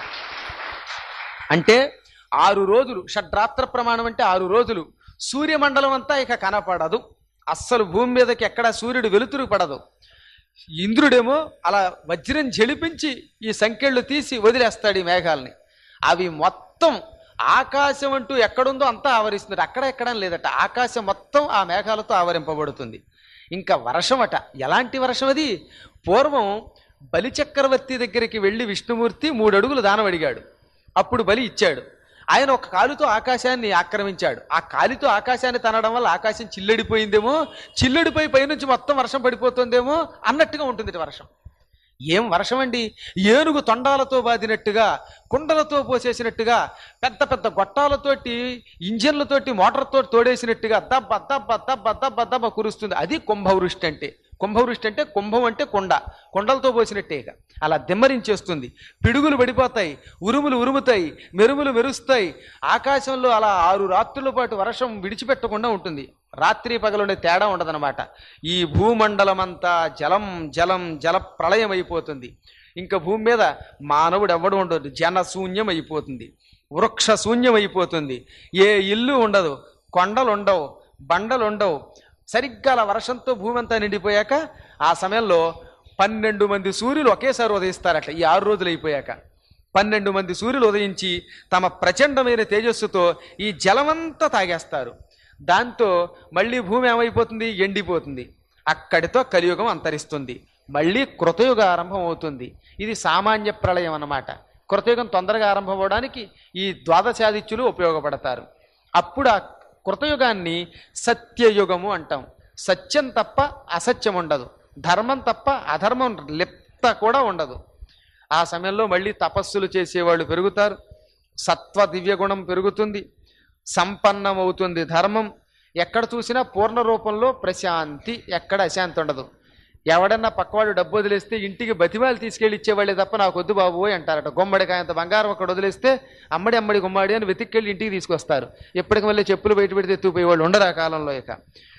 Speaker 3: అంటే ఆరు రోజులు షడ్రాత్ర ప్రమాణం అంటే ఆరు రోజులు సూర్యమండలం అంతా ఇక కనపడదు అస్సలు భూమి మీదకి ఎక్కడ సూర్యుడు వెలుతురు పడదు ఇంద్రుడేమో అలా వజ్రం జలిపించి ఈ సంఖ్యలు తీసి వదిలేస్తాడు ఈ మేఘాలని అవి మొత్తం ఆకాశం అంటూ ఎక్కడుందో అంతా ఆవరిస్తుంది అక్కడ ఎక్కడం లేదట ఆకాశం మొత్తం ఆ మేఘాలతో ఆవరింపబడుతుంది ఇంకా వర్షం అట ఎలాంటి వర్షం అది పూర్వం బలిచక్రవర్తి దగ్గరికి వెళ్ళి విష్ణుమూర్తి మూడు అడుగులు దానం అడిగాడు అప్పుడు బలి ఇచ్చాడు ఆయన ఒక కాలుతో ఆకాశాన్ని ఆక్రమించాడు ఆ కాలితో ఆకాశాన్ని తనడం వల్ల ఆకాశం చిల్లడిపోయిందేమో చిల్లడిపోయి పైనుంచి మొత్తం వర్షం పడిపోతుందేమో అన్నట్టుగా ఉంటుంది ఇటు వర్షం ఏం వర్షం అండి ఏనుగు తొండాలతో బాదినట్టుగా కుండలతో పోసేసినట్టుగా పెద్ద పెద్ద గొట్టాలతోటి ఇంజన్లతోటి మోటార్తో తోడేసినట్టుగా దబ్బ దబ్బ దబ్బ దబ్బ దబ్బ కురుస్తుంది అది కుంభవృష్టి అంటే కుంభవృష్టి అంటే కుంభం అంటే కొండ కొండలతో పోసినట్టే ఇక అలా దిమ్మరించేస్తుంది పిడుగులు పడిపోతాయి ఉరుములు ఉరుముతాయి మెరుములు మెరుస్తాయి ఆకాశంలో అలా ఆరు రాత్రుల పాటు వర్షం విడిచిపెట్టకుండా ఉంటుంది రాత్రి పగలుండే తేడా ఉండదన్నమాట ఈ భూమండలమంతా జలం జలం జల ప్రళయం అయిపోతుంది ఇంకా భూమి మీద మానవుడు ఎవ్వడు ఉండదు జన శూన్యం అయిపోతుంది వృక్ష శూన్యం అయిపోతుంది ఏ ఇల్లు ఉండదు కొండలు ఉండవు బండలు ఉండవు సరిగ్గా అలా వర్షంతో భూమి అంతా నిండిపోయాక ఆ సమయంలో పన్నెండు మంది సూర్యులు ఒకేసారి ఉదయిస్తారట ఈ ఆరు రోజులు అయిపోయాక పన్నెండు మంది సూర్యులు ఉదయించి తమ ప్రచండమైన తేజస్సుతో ఈ జలమంతా తాగేస్తారు దాంతో మళ్ళీ భూమి ఏమైపోతుంది ఎండిపోతుంది అక్కడితో కలియుగం అంతరిస్తుంది మళ్ళీ కృతయుగ ఆరంభం అవుతుంది ఇది సామాన్య ప్రళయం అన్నమాట కృతయుగం తొందరగా ఆరంభం అవడానికి ఈ ద్వాదశాదిత్యులు ఉపయోగపడతారు అప్పుడు ఆ కృతయుగాన్ని సత్యయుగము అంటాం సత్యం తప్ప అసత్యం ఉండదు ధర్మం తప్ప అధర్మం లిప్త కూడా ఉండదు ఆ సమయంలో మళ్ళీ తపస్సులు చేసేవాళ్ళు పెరుగుతారు సత్వ దివ్యగుణం పెరుగుతుంది సంపన్నమవుతుంది ధర్మం ఎక్కడ చూసినా పూర్ణ రూపంలో ప్రశాంతి ఎక్కడ అశాంతి ఉండదు ఎవడన్నా పక్కవాడు డబ్బు వదిలేస్తే ఇంటికి బతిమాలు తీసుకెళ్ళి ఇచ్చేవాళ్ళే తప్ప నాకు వద్దు బాబు అంటారట గుమ్మడికాయంత బంగారం అక్కడ వదిలేస్తే అమ్మడి అమ్మడి గుమ్మడి అని వెతిక్కెళ్ళి ఇంటికి తీసుకొస్తారు ఎప్పటికి మళ్ళీ చెప్పులు బయట పెడితే ఎత్తుకుపోయేవాళ్ళు ఉండరు ఆ కాలంలో ఇక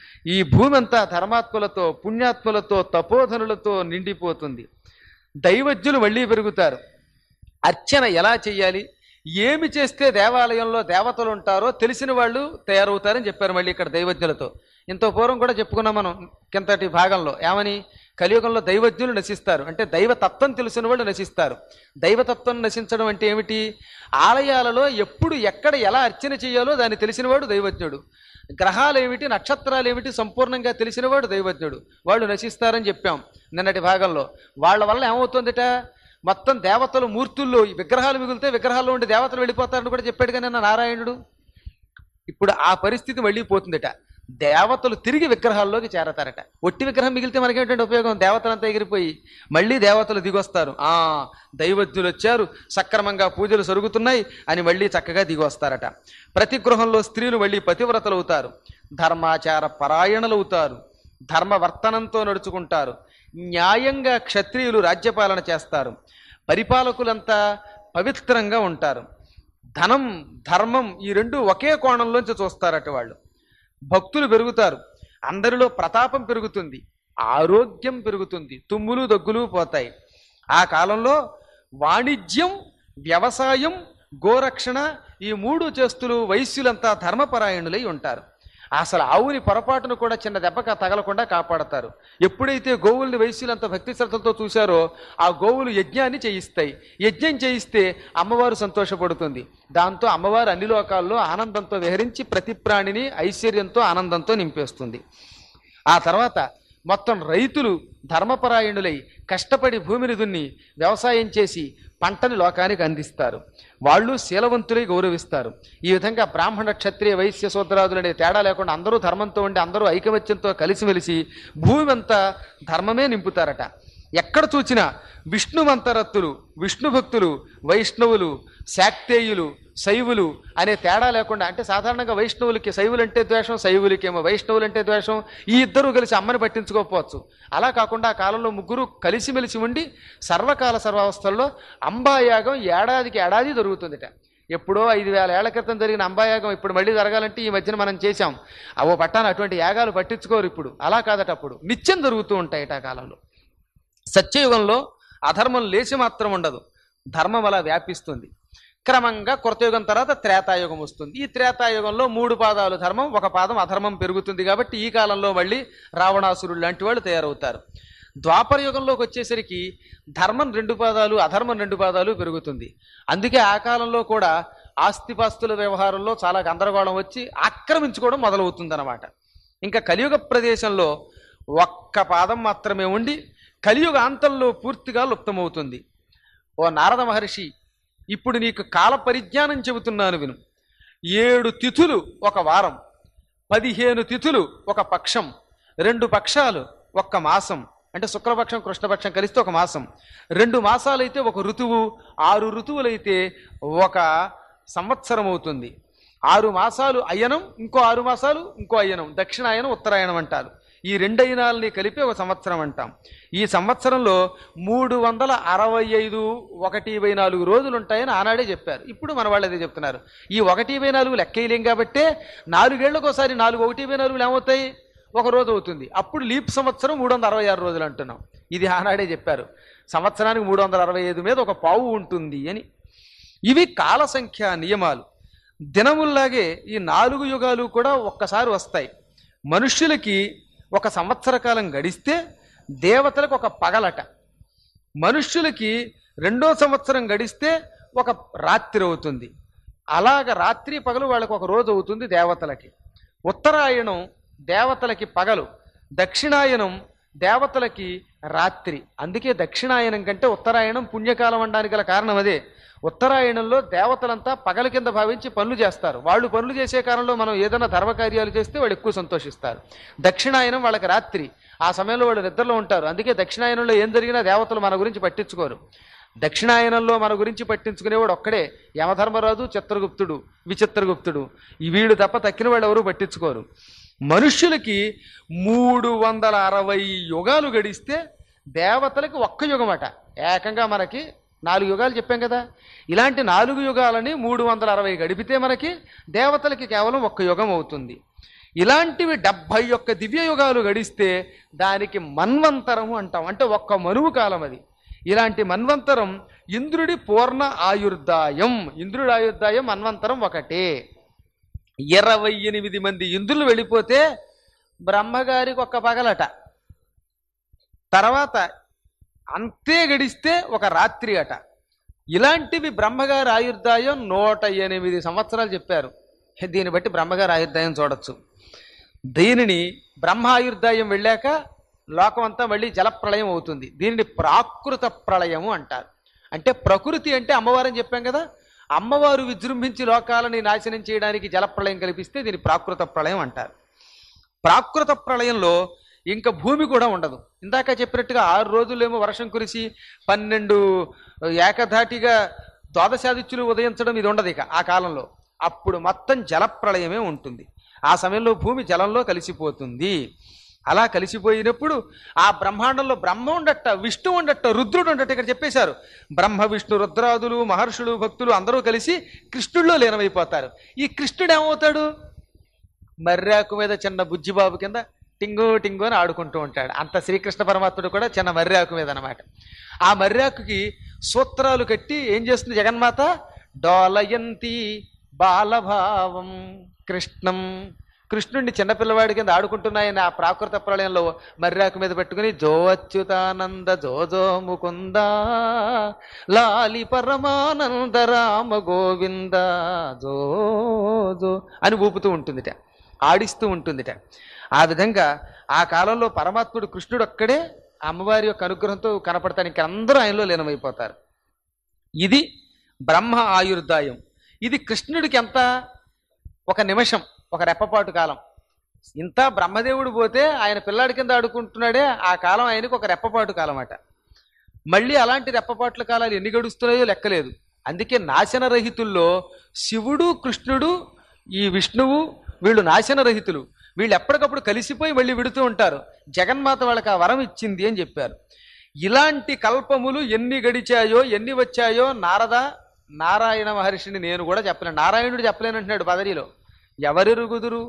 Speaker 3: ఈ భూమి అంతా ధర్మాత్ములతో పుణ్యాత్ములతో తపోధనులతో నిండిపోతుంది దైవజ్ఞులు మళ్ళీ పెరుగుతారు అర్చన ఎలా చేయాలి ఏమి చేస్తే దేవాలయంలో దేవతలు ఉంటారో తెలిసిన వాళ్ళు తయారవుతారని చెప్పారు మళ్ళీ ఇక్కడ దైవజ్ఞులతో ఇంత పూర్వం కూడా చెప్పుకున్నాం మనం కిందటి భాగంలో ఏమని కలియుగంలో దైవజ్ఞులు నశిస్తారు అంటే దైవతత్వం తెలిసిన వాళ్ళు నశిస్తారు దైవతత్వం నశించడం అంటే ఏమిటి ఆలయాలలో ఎప్పుడు ఎక్కడ ఎలా అర్చన చేయాలో దాన్ని తెలిసినవాడు దైవజ్ఞుడు గ్రహాలు ఏమిటి నక్షత్రాలు ఏమిటి సంపూర్ణంగా తెలిసినవాడు దైవజ్ఞుడు వాళ్ళు నశిస్తారని చెప్పాం నిన్నటి భాగంలో వాళ్ళ వల్ల ఏమవుతుందిట మొత్తం దేవతలు మూర్తుల్లో ఈ విగ్రహాలు మిగిలితే విగ్రహాల్లో ఉండి దేవతలు వెళ్ళిపోతారని కూడా చెప్పాడు కానీ నిన్న నారాయణుడు ఇప్పుడు ఆ పరిస్థితి మళ్ళీ పోతుందట దేవతలు తిరిగి విగ్రహాల్లోకి చేరతారట ఒట్టి విగ్రహం మిగిలితే మనకేంటంటే ఉపయోగం దేవతలంతా ఎగిరిపోయి మళ్ళీ దేవతలు దిగొస్తారు ఆ దైవజ్ఞులు వచ్చారు సక్రమంగా పూజలు జరుగుతున్నాయి అని మళ్ళీ చక్కగా దిగి వస్తారట ప్రతి గృహంలో స్త్రీలు మళ్ళీ పతివ్రతలు అవుతారు ధర్మాచార పరాయణలు అవుతారు ధర్మవర్తనంతో నడుచుకుంటారు న్యాయంగా క్షత్రియులు రాజ్యపాలన చేస్తారు పరిపాలకులంతా పవిత్రంగా ఉంటారు ధనం ధర్మం ఈ రెండు ఒకే కోణంలోంచి చూస్తారట వాళ్ళు భక్తులు పెరుగుతారు అందరిలో ప్రతాపం పెరుగుతుంది ఆరోగ్యం పెరుగుతుంది తుమ్ములు దగ్గులు పోతాయి ఆ కాలంలో వాణిజ్యం వ్యవసాయం గోరక్షణ ఈ మూడు చేస్తులు వైశ్యులంతా ధర్మపరాయణులై ఉంటారు అసలు ఆవుని పొరపాటును కూడా చిన్న దెబ్బక తగలకుండా కాపాడతారు ఎప్పుడైతే గోవుల్ని వైశ్యులంత భక్తి శ్రద్ధలతో చూశారో ఆ గోవులు యజ్ఞాన్ని చేయిస్తాయి యజ్ఞం చేయిస్తే అమ్మవారు సంతోషపడుతుంది దాంతో అమ్మవారు అన్ని లోకాల్లో ఆనందంతో విహరించి ప్రతి ప్రాణిని ఐశ్వర్యంతో ఆనందంతో నింపేస్తుంది ఆ తర్వాత మొత్తం రైతులు ధర్మపరాయణులై కష్టపడి భూమిని దున్ని వ్యవసాయం చేసి పంటని లోకానికి అందిస్తారు వాళ్ళు శీలవంతులై గౌరవిస్తారు ఈ విధంగా బ్రాహ్మణ క్షత్రియ వైశ్య శూద్రాదులు అనే తేడా లేకుండా అందరూ ధర్మంతో ఉండి అందరూ ఐకమత్యంతో కలిసిమెలిసి భూమి అంతా ధర్మమే నింపుతారట ఎక్కడ చూచినా విష్ణువంతరత్తులు విష్ణు భక్తులు వైష్ణవులు శాక్తేయులు శైవులు అనే తేడా లేకుండా అంటే సాధారణంగా వైష్ణవులకి శైవులు అంటే ద్వేషం శైవులకేమో వైష్ణవులు అంటే ద్వేషం ఈ ఇద్దరు కలిసి అమ్మని పట్టించుకోకపోవచ్చు అలా కాకుండా ఆ కాలంలో ముగ్గురు కలిసిమెలిసి ఉండి సర్వకాల సర్వావస్థల్లో అంబాయాగం ఏడాదికి ఏడాది జరుగుతుందిట ఎప్పుడో ఐదు వేల ఏళ్ల క్రితం జరిగిన అంబాయాగం ఇప్పుడు మళ్ళీ జరగాలంటే ఈ మధ్యన మనం చేశాం అవో పట్టాను అటువంటి యాగాలు పట్టించుకోరు ఇప్పుడు అలా కాదట అప్పుడు నిత్యం జరుగుతూ ఉంటాయి ఆ కాలంలో సత్యయుగంలో అధర్మం లేచి మాత్రం ఉండదు ధర్మం అలా వ్యాపిస్తుంది క్రమంగా కృతయుగం తర్వాత త్రేతాయుగం వస్తుంది ఈ త్రేతాయుగంలో మూడు పాదాలు ధర్మం ఒక పాదం అధర్మం పెరుగుతుంది కాబట్టి ఈ కాలంలో మళ్ళీ రావణాసురుడు లాంటి వాళ్ళు తయారవుతారు ద్వాపర యుగంలోకి వచ్చేసరికి ధర్మం రెండు పాదాలు అధర్మం రెండు పాదాలు పెరుగుతుంది అందుకే ఆ కాలంలో కూడా ఆస్తిపాస్తుల వ్యవహారంలో చాలా గందరగోళం వచ్చి ఆక్రమించుకోవడం మొదలవుతుందన్నమాట ఇంకా కలియుగ ప్రదేశంలో ఒక్క పాదం మాత్రమే ఉండి కలియుగ అంతంలో పూర్తిగా లుప్తమవుతుంది ఓ నారద మహర్షి ఇప్పుడు నీకు కాల పరిజ్ఞానం చెబుతున్నాను విను ఏడు తిథులు ఒక వారం పదిహేను తిథులు ఒక పక్షం రెండు పక్షాలు ఒక్క మాసం అంటే శుక్లపక్షం కృష్ణపక్షం కలిస్తే ఒక మాసం రెండు మాసాలైతే ఒక ఋతువు ఆరు ఋతువులైతే ఒక సంవత్సరం అవుతుంది ఆరు మాసాలు అయనం ఇంకో ఆరు మాసాలు ఇంకో అయనం దక్షిణాయనం ఉత్తరాయణం అంటారు ఈ రెండు అయనాలని కలిపి ఒక సంవత్సరం అంటాం ఈ సంవత్సరంలో మూడు వందల అరవై ఐదు ఒకటి బై నాలుగు రోజులు ఉంటాయని ఆనాడే చెప్పారు ఇప్పుడు మన వాళ్ళు అదే చెప్తున్నారు ఈ ఒకటి బై నాలుగు లెక్కేయలేం కాబట్టే నాలుగేళ్లకు ఒకసారి నాలుగు ఒకటి బై నాలుగులు ఏమవుతాయి ఒక రోజు అవుతుంది అప్పుడు లీప్ సంవత్సరం మూడు వందల అరవై ఆరు రోజులు అంటున్నాం ఇది ఆనాడే చెప్పారు సంవత్సరానికి మూడు వందల అరవై ఐదు మీద ఒక పావు ఉంటుంది అని ఇవి కాల సంఖ్య నియమాలు దినముల్లాగే ఈ నాలుగు యుగాలు కూడా ఒక్కసారి వస్తాయి మనుష్యులకి ఒక సంవత్సర కాలం గడిస్తే దేవతలకు ఒక పగలట మనుష్యులకి రెండో సంవత్సరం గడిస్తే ఒక రాత్రి అవుతుంది అలాగ రాత్రి పగలు వాళ్ళకి ఒక రోజు అవుతుంది దేవతలకి ఉత్తరాయణం దేవతలకి పగలు దక్షిణాయనం దేవతలకి రాత్రి అందుకే దక్షిణాయనం కంటే ఉత్తరాయణం పుణ్యకాలం అనడానికి గల కారణం అదే ఉత్తరాయణంలో దేవతలంతా పగల కింద భావించి పనులు చేస్తారు వాళ్ళు పనులు చేసే కాలంలో మనం ఏదైనా ధర్మకార్యాలు చేస్తే వాళ్ళు ఎక్కువ సంతోషిస్తారు దక్షిణాయనం వాళ్ళకి రాత్రి ఆ సమయంలో వాళ్ళు నిద్రలో ఉంటారు అందుకే దక్షిణాయనంలో ఏం జరిగినా దేవతలు మన గురించి పట్టించుకోరు దక్షిణాయనంలో మన గురించి పట్టించుకునేవాడు ఒక్కడే యమధర్మరాజు చిత్రగుప్తుడు విచిత్రగుప్తుడు ఈ వీడు తప్ప తక్కిన వాళ్ళు ఎవరు పట్టించుకోరు మనుష్యులకి మూడు వందల అరవై యుగాలు గడిస్తే దేవతలకి ఒక్క యుగం అట ఏకంగా మనకి నాలుగు యుగాలు చెప్పాం కదా ఇలాంటి నాలుగు యుగాలని మూడు వందల అరవై గడిపితే మనకి దేవతలకి కేవలం ఒక్క యుగం అవుతుంది ఇలాంటివి డెబ్భై ఒక్క దివ్య యుగాలు గడిస్తే దానికి మన్వంతరము అంటాం అంటే ఒక్క మనువు కాలం అది ఇలాంటి మన్వంతరం ఇంద్రుడి పూర్ణ ఆయుర్దాయం ఇంద్రుడి ఆయుర్దాయం మన్వంతరం ఒకటే ఇరవై ఎనిమిది మంది ఇంద్రులు వెళ్ళిపోతే బ్రహ్మగారికి ఒక్క పగలట తర్వాత అంతే గడిస్తే ఒక రాత్రి అట ఇలాంటివి బ్రహ్మగారి ఆయుర్దాయం నూట ఎనిమిది సంవత్సరాలు చెప్పారు దీన్ని బట్టి బ్రహ్మగారి ఆయుర్దాయం చూడొచ్చు దీనిని బ్రహ్మ ఆయుర్దాయం వెళ్ళాక లోకం అంతా మళ్ళీ జలప్రళయం అవుతుంది దీనిని ప్రాకృత ప్రళయము అంటారు అంటే ప్రకృతి అంటే అమ్మవారని చెప్పాం కదా అమ్మవారు విజృంభించి లోకాలని నాశనం చేయడానికి జలప్రళయం కల్పిస్తే దీన్ని ప్రాకృత ప్రళయం అంటారు ప్రాకృత ప్రళయంలో ఇంకా భూమి కూడా ఉండదు ఇందాక చెప్పినట్టుగా ఆరు రోజులేమో వర్షం కురిసి పన్నెండు ఏకధాటిగా ద్వాదశాదిత్యులు ఉదయించడం ఇది ఉండదు ఇక ఆ కాలంలో అప్పుడు మొత్తం జలప్రళయమే ఉంటుంది ఆ సమయంలో భూమి జలంలో కలిసిపోతుంది అలా కలిసిపోయినప్పుడు ఆ బ్రహ్మాండంలో బ్రహ్మ ఉండట విష్ణు ఉండట రుద్రుడు ఉండట ఇక్కడ చెప్పేశారు బ్రహ్మ విష్ణు రుద్రాదులు మహర్షులు భక్తులు అందరూ కలిసి కృష్ణుడిలో లీనమైపోతారు ఈ కృష్ణుడు ఏమవుతాడు మర్రాకు మీద చిన్న బుజ్జిబాబు కింద టింగు టింగు అని ఆడుకుంటూ ఉంటాడు అంత శ్రీకృష్ణ పరమాత్ముడు కూడా చిన్న మర్రాకు మీద అనమాట ఆ మర్రాకుకి సూత్రాలు కట్టి ఏం చేస్తుంది జగన్మాత డోలయంతి బాలభావం కృష్ణం కృష్ణుడిని చిన్నపిల్లవాడి కింద ఆడుకుంటున్నాయని ఆ ప్రాకృత ప్రళయంలో మర్రాకు మీద పెట్టుకుని జో అచ్యుతానంద జో జో ముకుంద లాలి పరమానంద రామ గోవింద జో జో అని ఊపుతూ ఉంటుందిట ఆడిస్తూ ఉంటుందిట ఆ విధంగా ఆ కాలంలో పరమాత్ముడు కృష్ణుడు ఒక్కడే అమ్మవారి యొక్క అనుగ్రహంతో కనపడతాడు ఇంక అందరూ ఆయనలో లీనమైపోతారు ఇది బ్రహ్మ ఆయుర్దాయం ఇది కృష్ణుడికి ఎంత ఒక నిమిషం ఒక రెప్పపాటు కాలం ఇంత బ్రహ్మదేవుడు పోతే ఆయన పిల్లాడి కింద ఆడుకుంటున్నాడే ఆ కాలం ఆయనకు ఒక రెప్పపాటు కాలం అట మళ్ళీ అలాంటి రెప్పపాట్ల కాలాలు ఎన్ని గడుస్తున్నాయో లెక్కలేదు అందుకే నాశనరహితుల్లో శివుడు కృష్ణుడు ఈ విష్ణువు వీళ్ళు నాశనరహితులు వీళ్ళు ఎప్పటికప్పుడు కలిసిపోయి మళ్ళీ విడుతూ ఉంటారు జగన్మాత వాళ్ళకి ఆ వరం ఇచ్చింది అని చెప్పారు ఇలాంటి కల్పములు ఎన్ని గడిచాయో ఎన్ని వచ్చాయో నారద నారాయణ మహర్షిని నేను కూడా చెప్పలేను నారాయణుడు చెప్పలేనంటున్నాడు బదరిలో ఎవరెరుగుదురు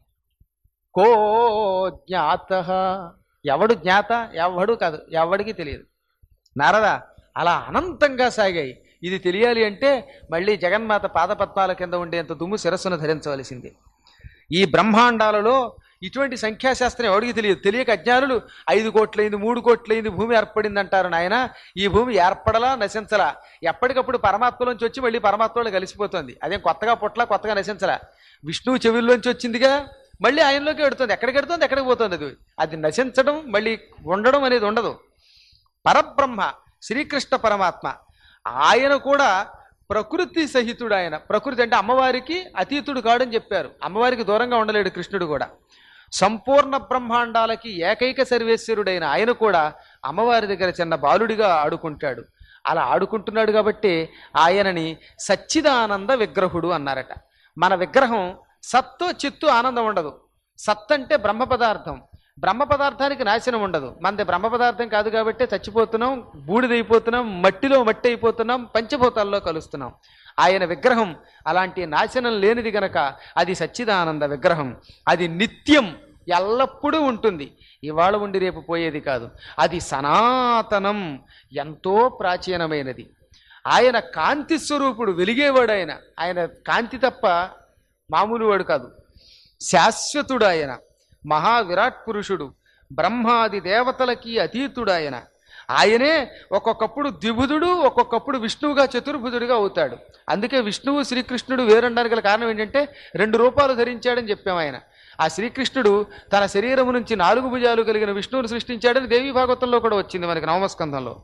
Speaker 3: కో జ్ఞాత ఎవడు జ్ఞాత ఎవడు కాదు ఎవడికి తెలియదు నారదా అలా అనంతంగా సాగాయి ఇది తెలియాలి అంటే మళ్ళీ జగన్మాత పాదపద్మాల కింద ఉండేంత దుమ్ము శిరస్సును ధరించవలసింది ఈ బ్రహ్మాండాలలో ఇటువంటి సంఖ్యాశాస్త్రం ఎవడికి తెలియదు తెలియక అజ్ఞానులు ఐదు కోట్లయింది మూడు కోట్లయింది భూమి ఏర్పడింది అంటారు నాయన ఈ భూమి ఏర్పడలా నశించలా ఎప్పటికప్పుడు పరమాత్మలోంచి వచ్చి మళ్ళీ పరమాత్మలో కలిసిపోతుంది అదేం కొత్తగా పుట్ల కొత్తగా నశించలా విష్ణువు చెవుల్లోంచి వచ్చిందిగా మళ్ళీ ఆయనలోకి వెడుతుంది ఎక్కడికి వెడుతుంది ఎక్కడికి పోతుంది అది అది నశించడం మళ్ళీ ఉండడం అనేది ఉండదు పరబ్రహ్మ శ్రీకృష్ణ పరమాత్మ ఆయన కూడా ప్రకృతి సహితుడు ఆయన ప్రకృతి అంటే అమ్మవారికి అతీతుడు కాడని చెప్పారు అమ్మవారికి దూరంగా ఉండలేడు కృష్ణుడు కూడా సంపూర్ణ బ్రహ్మాండాలకి ఏకైక సర్వేశ్వరుడైన ఆయన కూడా అమ్మవారి దగ్గర చిన్న బాలుడిగా ఆడుకుంటాడు అలా ఆడుకుంటున్నాడు కాబట్టి ఆయనని సచ్చిదానంద విగ్రహుడు అన్నారట మన విగ్రహం సత్తు చిత్తు ఆనందం ఉండదు సత్ అంటే బ్రహ్మ పదార్థం బ్రహ్మ పదార్థానికి నాశనం ఉండదు మనది బ్రహ్మ పదార్థం కాదు కాబట్టి చచ్చిపోతున్నాం బూడిదైపోతున్నాం మట్టిలో మట్టి అయిపోతున్నాం పంచభూతాల్లో కలుస్తున్నాం ఆయన విగ్రహం అలాంటి నాశనం లేనిది గనక అది సచ్చిదానంద విగ్రహం అది నిత్యం ఎల్లప్పుడూ ఉంటుంది ఇవాళ ఉండి రేపు పోయేది కాదు అది సనాతనం ఎంతో ప్రాచీనమైనది ఆయన కాంతి స్వరూపుడు వెలిగేవాడు ఆయన ఆయన కాంతి తప్ప మామూలు వాడు కాదు శాశ్వతుడు ఆయన మహా విరాట్ పురుషుడు బ్రహ్మాది దేవతలకి అతీతుడు ఆయన ఆయనే ఒక్కొక్కప్పుడు ద్విబుధుడు ఒక్కొక్కప్పుడు విష్ణువుగా చతుర్భుజుడిగా అవుతాడు అందుకే విష్ణువు శ్రీకృష్ణుడు వేరనడానికి గల కారణం ఏంటంటే రెండు రూపాలు ధరించాడని చెప్పాం ఆయన ఆ శ్రీకృష్ణుడు తన శరీరము నుంచి నాలుగు భుజాలు కలిగిన విష్ణువుని సృష్టించాడని దేవీ భాగవతంలో కూడా వచ్చింది మనకి నవమస్కంధంలో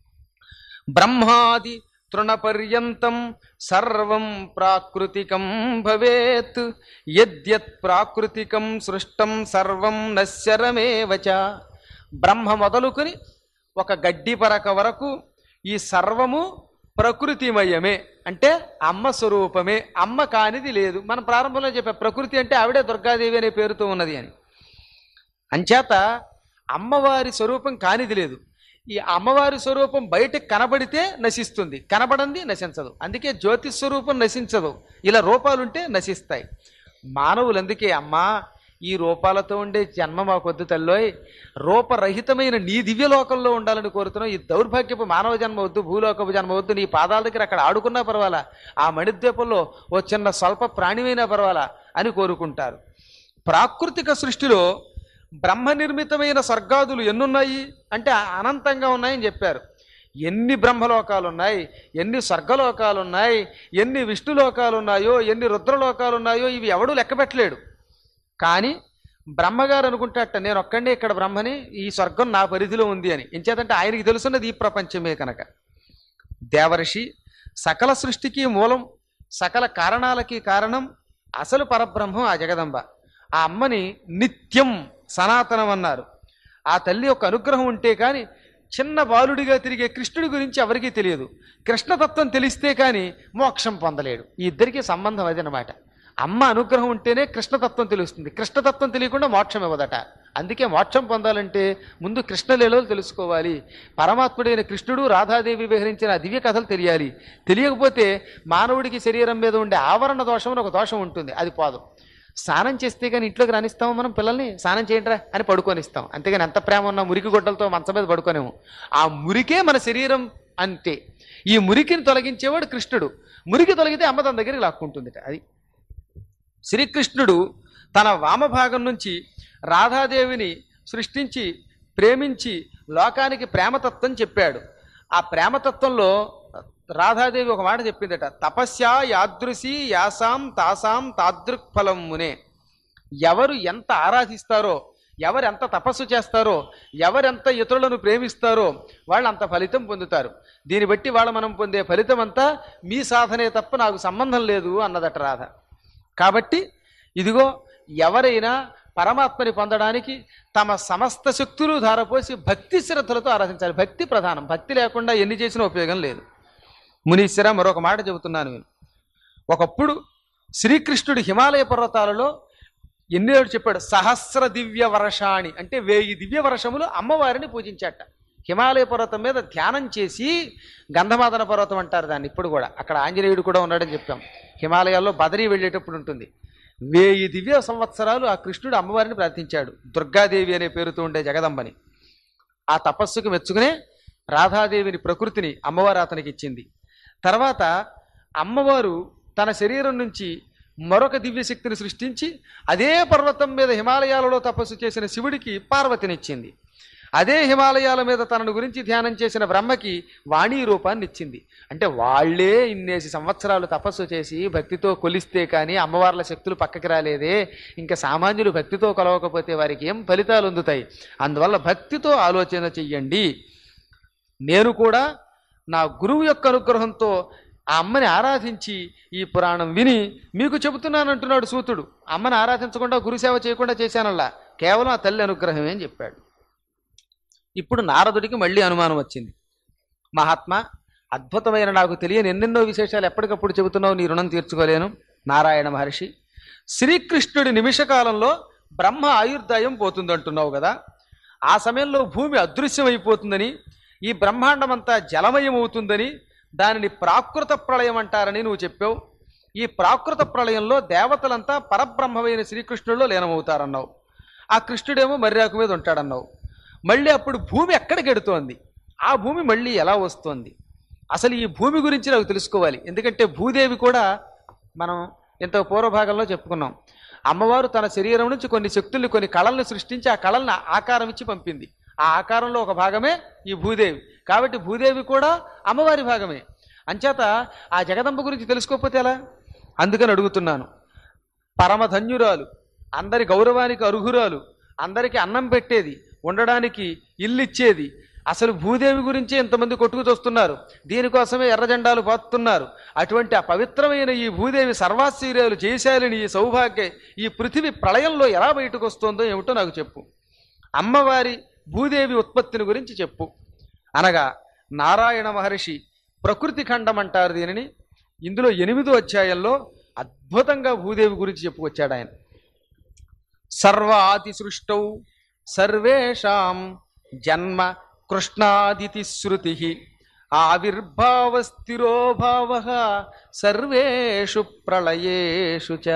Speaker 3: బ్రహ్మాది తృణపర్యంతం సర్వం ప్రాకృతికం భవేత్ యద్యత్ ప్రాకృతికం సృష్టం సర్వం నశ్వరమేవచ బ్రహ్మ మొదలుకొని ఒక గడ్డి పరక వరకు ఈ సర్వము ప్రకృతిమయమే అంటే అమ్మ స్వరూపమే అమ్మ కానిది లేదు మనం ప్రారంభంలో చెప్పే ప్రకృతి అంటే ఆవిడే దుర్గాదేవి అనే పేరుతో ఉన్నది అని అంచేత అమ్మవారి స్వరూపం కానిది లేదు ఈ అమ్మవారి స్వరూపం బయటకు కనబడితే నశిస్తుంది కనబడంది నశించదు అందుకే జ్యోతి స్వరూపం నశించదు ఇలా రూపాలుంటే నశిస్తాయి మానవులు అందుకే అమ్మా ఈ రూపాలతో ఉండే జన్మ మా కొద్దు తల్లోయ్ రూపరహితమైన నీ దివ్యలోకంలో ఉండాలని కోరుతున్నావు ఈ దౌర్భాగ్యపు మానవ జన్మ వద్దు భూలోకపు జన్మ వద్దు నీ పాదాల దగ్గర అక్కడ ఆడుకున్నా పర్వాలా ఆ మణిద్వీపంలో ఓ చిన్న స్వల్ప ప్రాణిమైనా పర్వాలా అని కోరుకుంటారు ప్రాకృతిక సృష్టిలో బ్రహ్మ నిర్మితమైన స్వర్గాదులు ఎన్నున్నాయి అంటే అనంతంగా ఉన్నాయని చెప్పారు ఎన్ని బ్రహ్మలోకాలు ఉన్నాయి ఎన్ని స్వర్గలోకాలు ఉన్నాయి ఎన్ని విష్ణులోకాలు ఉన్నాయో ఎన్ని రుద్రలోకాలు ఉన్నాయో ఇవి ఎవడూ లెక్క పెట్టలేడు కానీ బ్రహ్మగారు అనుకుంటాట నేను ఒక్కడే ఇక్కడ బ్రహ్మని ఈ స్వర్గం నా పరిధిలో ఉంది అని ఎంచేతంటే ఆయనకి తెలుసున్నది ఈ ప్రపంచమే కనుక దేవర్షి సకల సృష్టికి మూలం సకల కారణాలకి కారణం అసలు పరబ్రహ్మం ఆ జగదంబ ఆ అమ్మని నిత్యం సనాతనం అన్నారు ఆ తల్లి యొక్క అనుగ్రహం ఉంటే కానీ చిన్న బాలుడిగా తిరిగే కృష్ణుడి గురించి ఎవరికీ తెలియదు కృష్ణతత్వం తెలిస్తే కానీ మోక్షం పొందలేడు ఈ ఇద్దరికీ సంబంధం అదనమాట అమ్మ అనుగ్రహం ఉంటేనే కృష్ణతత్వం తెలుస్తుంది కృష్ణతత్వం తెలియకుండా మోక్షం ఇవ్వదట అందుకే మోక్షం పొందాలంటే ముందు కృష్ణలీలలు తెలుసుకోవాలి పరమాత్ముడైన కృష్ణుడు రాధాదేవి విహరించిన ఆ దివ్య కథలు తెలియాలి తెలియకపోతే మానవుడికి శరీరం మీద ఉండే ఆవరణ దోషం అని ఒక దోషం ఉంటుంది అది పోదు స్నానం చేస్తే కానీ ఇంట్లోకి రానిస్తాము మనం పిల్లల్ని స్నానం చేయండిరా అని పడుకొనిస్తాం అంతేగాని ఎంత ప్రేమ ఉన్నా మురికి గుడ్డలతో మంచం మీద పడుకోనేము ఆ మురికే మన శరీరం అంతే ఈ మురికిని తొలగించేవాడు కృష్ణుడు మురికి తొలగితే అమ్మ తన దగ్గరికి లాక్కుంటుంది అది శ్రీకృష్ణుడు తన వామభాగం నుంచి రాధాదేవిని సృష్టించి ప్రేమించి లోకానికి ప్రేమతత్వం చెప్పాడు ఆ ప్రేమతత్వంలో రాధాదేవి ఒక మాట చెప్పిందట తపస్యా యాదృశి యాసాం తాసాం తాదృక్ఫలం మునే ఎవరు ఎంత ఆరాధిస్తారో ఎవరు ఎంత తపస్సు చేస్తారో ఎవరెంత ఇతరులను ప్రేమిస్తారో వాళ్ళు అంత ఫలితం పొందుతారు దీన్ని బట్టి వాళ్ళ మనం పొందే ఫలితం అంతా మీ సాధనే తప్ప నాకు సంబంధం లేదు అన్నదట రాధ కాబట్టి ఇదిగో ఎవరైనా పరమాత్మని పొందడానికి తమ సమస్త శక్తులు ధారపోసి భక్తి శ్రద్ధలతో ఆరాధించాలి భక్తి ప్రధానం భక్తి లేకుండా ఎన్ని చేసినా ఉపయోగం లేదు మునీశ్వర మరొక మాట చెబుతున్నాను నేను ఒకప్పుడు శ్రీకృష్ణుడు హిమాలయ పర్వతాలలో ఎన్నేడు చెప్పాడు సహస్ర దివ్య వర్షాణి అంటే వేయి దివ్య వర్షములు అమ్మవారిని పూజించాట హిమాలయ పర్వతం మీద ధ్యానం చేసి గంధమాదన పర్వతం అంటారు దాన్ని ఇప్పుడు కూడా అక్కడ ఆంజనేయుడు కూడా ఉన్నాడని చెప్పాం హిమాలయాల్లో బదరీ వెళ్ళేటప్పుడు ఉంటుంది వేయి దివ్య సంవత్సరాలు ఆ కృష్ణుడు అమ్మవారిని ప్రార్థించాడు దుర్గాదేవి అనే పేరుతో ఉండే జగదంబని ఆ తపస్సుకు మెచ్చుకునే రాధాదేవిని ప్రకృతిని అమ్మవారు అతనికి ఇచ్చింది తర్వాత అమ్మవారు తన శరీరం నుంచి మరొక దివ్యశక్తిని సృష్టించి అదే పర్వతం మీద హిమాలయాలలో తపస్సు చేసిన శివుడికి పార్వతినిచ్చింది అదే హిమాలయాల మీద తనను గురించి ధ్యానం చేసిన బ్రహ్మకి వాణీ రూపాన్ని ఇచ్చింది అంటే వాళ్ళే ఇన్నేసి సంవత్సరాలు తపస్సు చేసి భక్తితో కొలిస్తే కానీ అమ్మవార్ల శక్తులు పక్కకి రాలేదే ఇంకా సామాన్యులు భక్తితో కొలవకపోతే వారికి ఏం ఫలితాలు అందుతాయి అందువల్ల భక్తితో ఆలోచన చెయ్యండి నేను కూడా నా గురువు యొక్క అనుగ్రహంతో ఆ అమ్మని ఆరాధించి ఈ పురాణం విని మీకు చెబుతున్నానంటున్నాడు సూతుడు అమ్మని ఆరాధించకుండా గురుసేవ చేయకుండా చేశానల్లా కేవలం ఆ తల్లి అనుగ్రహమే అని చెప్పాడు ఇప్పుడు నారదుడికి మళ్ళీ అనుమానం వచ్చింది మహాత్మా అద్భుతమైన నాకు తెలియని ఎన్నెన్నో విశేషాలు ఎప్పటికప్పుడు చెబుతున్నావు నీ రుణం తీర్చుకోలేను నారాయణ మహర్షి శ్రీకృష్ణుడి నిమిషకాలంలో బ్రహ్మ ఆయుర్దాయం పోతుందంటున్నావు కదా ఆ సమయంలో భూమి అదృశ్యమైపోతుందని ఈ బ్రహ్మాండమంతా జలమయమవుతుందని దానిని ప్రాకృత ప్రళయం అంటారని నువ్వు చెప్పావు ఈ ప్రాకృత ప్రళయంలో దేవతలంతా పరబ్రహ్మమైన శ్రీకృష్ణుడిలో లీనమవుతారన్నావు ఆ కృష్ణుడేమో మర్యాకు మీద ఉంటాడన్నావు మళ్ళీ అప్పుడు భూమి ఎక్కడికి ఎడుతోంది ఆ భూమి మళ్ళీ ఎలా వస్తోంది అసలు ఈ భూమి గురించి నాకు తెలుసుకోవాలి ఎందుకంటే భూదేవి కూడా మనం ఇంత పూర్వభాగంలో చెప్పుకున్నాం అమ్మవారు తన శరీరం నుంచి కొన్ని శక్తుల్ని కొన్ని కళల్ని సృష్టించి ఆ కళల్ని ఆకారం ఇచ్చి పంపింది ఆ ఆకారంలో ఒక భాగమే ఈ భూదేవి కాబట్టి భూదేవి కూడా అమ్మవారి భాగమే అంచేత ఆ జగదంబ గురించి తెలుసుకోకపోతే ఎలా అందుకని అడుగుతున్నాను పరమధన్యురాలు అందరి గౌరవానికి అర్హురాలు అందరికీ అన్నం పెట్టేది ఉండడానికి ఇల్లు ఇచ్చేది అసలు భూదేవి గురించి ఎంతమంది కొట్టుకు చూస్తున్నారు దీనికోసమే ఎర్ర జెండాలు పాతున్నారు అటువంటి ఆ పవిత్రమైన ఈ భూదేవి సర్వాశ్చర్యాలు చేశాలని ఈ సౌభాగ్య ఈ పృథివీ ప్రళయంలో ఎలా బయటకు వస్తుందో ఏమిటో నాకు చెప్పు అమ్మవారి భూదేవి ఉత్పత్తిని గురించి చెప్పు అనగా నారాయణ మహర్షి ప్రకృతి ఖండం అంటారు దీనిని ఇందులో ఎనిమిదో అధ్యాయంలో అద్భుతంగా భూదేవి గురించి చెప్పుకొచ్చాడు ఆయన సర్వాది సృష్టౌ సర్వేషాం జన్మ కృష్ణాదితి శృతి ఆవిర్భావస్థిరో భావ సర్వేషు ప్రళయేషు చ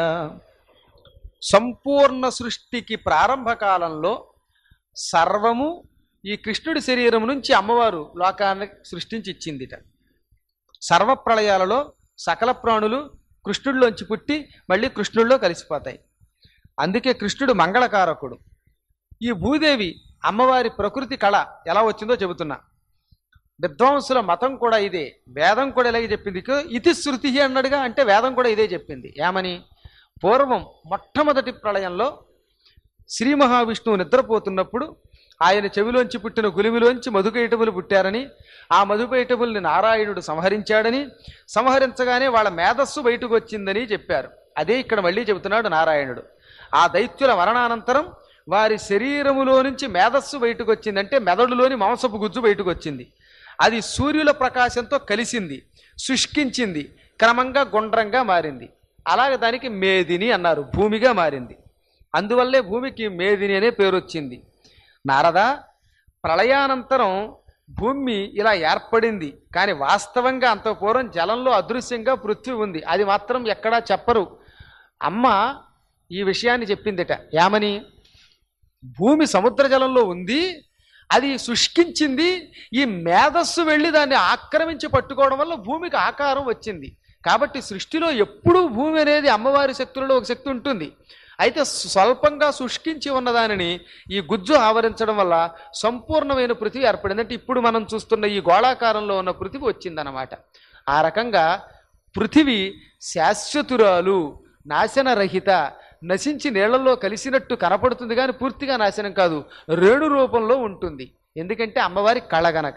Speaker 3: సంపూర్ణ సృష్టికి ప్రారంభ కాలంలో సర్వము ఈ కృష్ణుడి శరీరం నుంచి అమ్మవారు లోకాన్ని సృష్టించి ఇచ్చిందిట సర్వప్రళయాలలో సకల ప్రాణులు కృష్ణుడిలోంచి పుట్టి మళ్ళీ కృష్ణుడిలో కలిసిపోతాయి అందుకే కృష్ణుడు మంగళకారకుడు ఈ భూదేవి అమ్మవారి ప్రకృతి కళ ఎలా వచ్చిందో చెబుతున్నా విద్వాంసుల మతం కూడా ఇదే వేదం కూడా ఇలాగే చెప్పింది ఇక ఇతి శృతి అన్నాడుగా అంటే వేదం కూడా ఇదే చెప్పింది ఏమని పూర్వం మొట్టమొదటి ప్రళయంలో శ్రీ మహావిష్ణువు నిద్రపోతున్నప్పుడు ఆయన చెవిలోంచి పుట్టిన గులిమిలోంచి మధుకైటములు పుట్టారని ఆ మధుకైటముల్ని నారాయణుడు సంహరించాడని సంహరించగానే వాళ్ళ మేధస్సు బయటకు వచ్చిందని చెప్పారు అదే ఇక్కడ మళ్ళీ చెబుతున్నాడు నారాయణుడు ఆ దైత్యుల మరణానంతరం వారి శరీరములో నుంచి మేధస్సు బయటకు వచ్చిందంటే మెదడులోని మాంసపు గుజ్జు బయటకు వచ్చింది అది సూర్యుల ప్రకాశంతో కలిసింది శుష్కించింది క్రమంగా గుండ్రంగా మారింది అలాగే దానికి మేదిని అన్నారు భూమిగా మారింది అందువల్లే భూమికి మేదిని అనే పేరు వచ్చింది నారద ప్రళయానంతరం భూమి ఇలా ఏర్పడింది కానీ వాస్తవంగా అంత పూర్వం జలంలో అదృశ్యంగా పృథ్వీ ఉంది అది మాత్రం ఎక్కడా చెప్పరు అమ్మ ఈ విషయాన్ని చెప్పిందిట ఏమని భూమి సముద్ర జలంలో ఉంది అది శుష్కించింది ఈ మేధస్సు వెళ్ళి దాన్ని ఆక్రమించి పట్టుకోవడం వల్ల భూమికి ఆకారం వచ్చింది కాబట్టి సృష్టిలో ఎప్పుడూ భూమి అనేది అమ్మవారి శక్తులలో ఒక శక్తి ఉంటుంది అయితే స్వల్పంగా శుష్కించి ఉన్న దానిని ఈ గుజ్జు ఆవరించడం వల్ల సంపూర్ణమైన పృథివీ ఏర్పడింది అంటే ఇప్పుడు మనం చూస్తున్న ఈ గోళాకారంలో ఉన్న పృథివీ వచ్చిందన్నమాట ఆ రకంగా పృథివీ శాశ్వతురాలు నాశనరహిత నశించి నీళ్లలో కలిసినట్టు కనపడుతుంది కానీ పూర్తిగా నాశనం కాదు రేణు రూపంలో ఉంటుంది ఎందుకంటే అమ్మవారి కళ గనక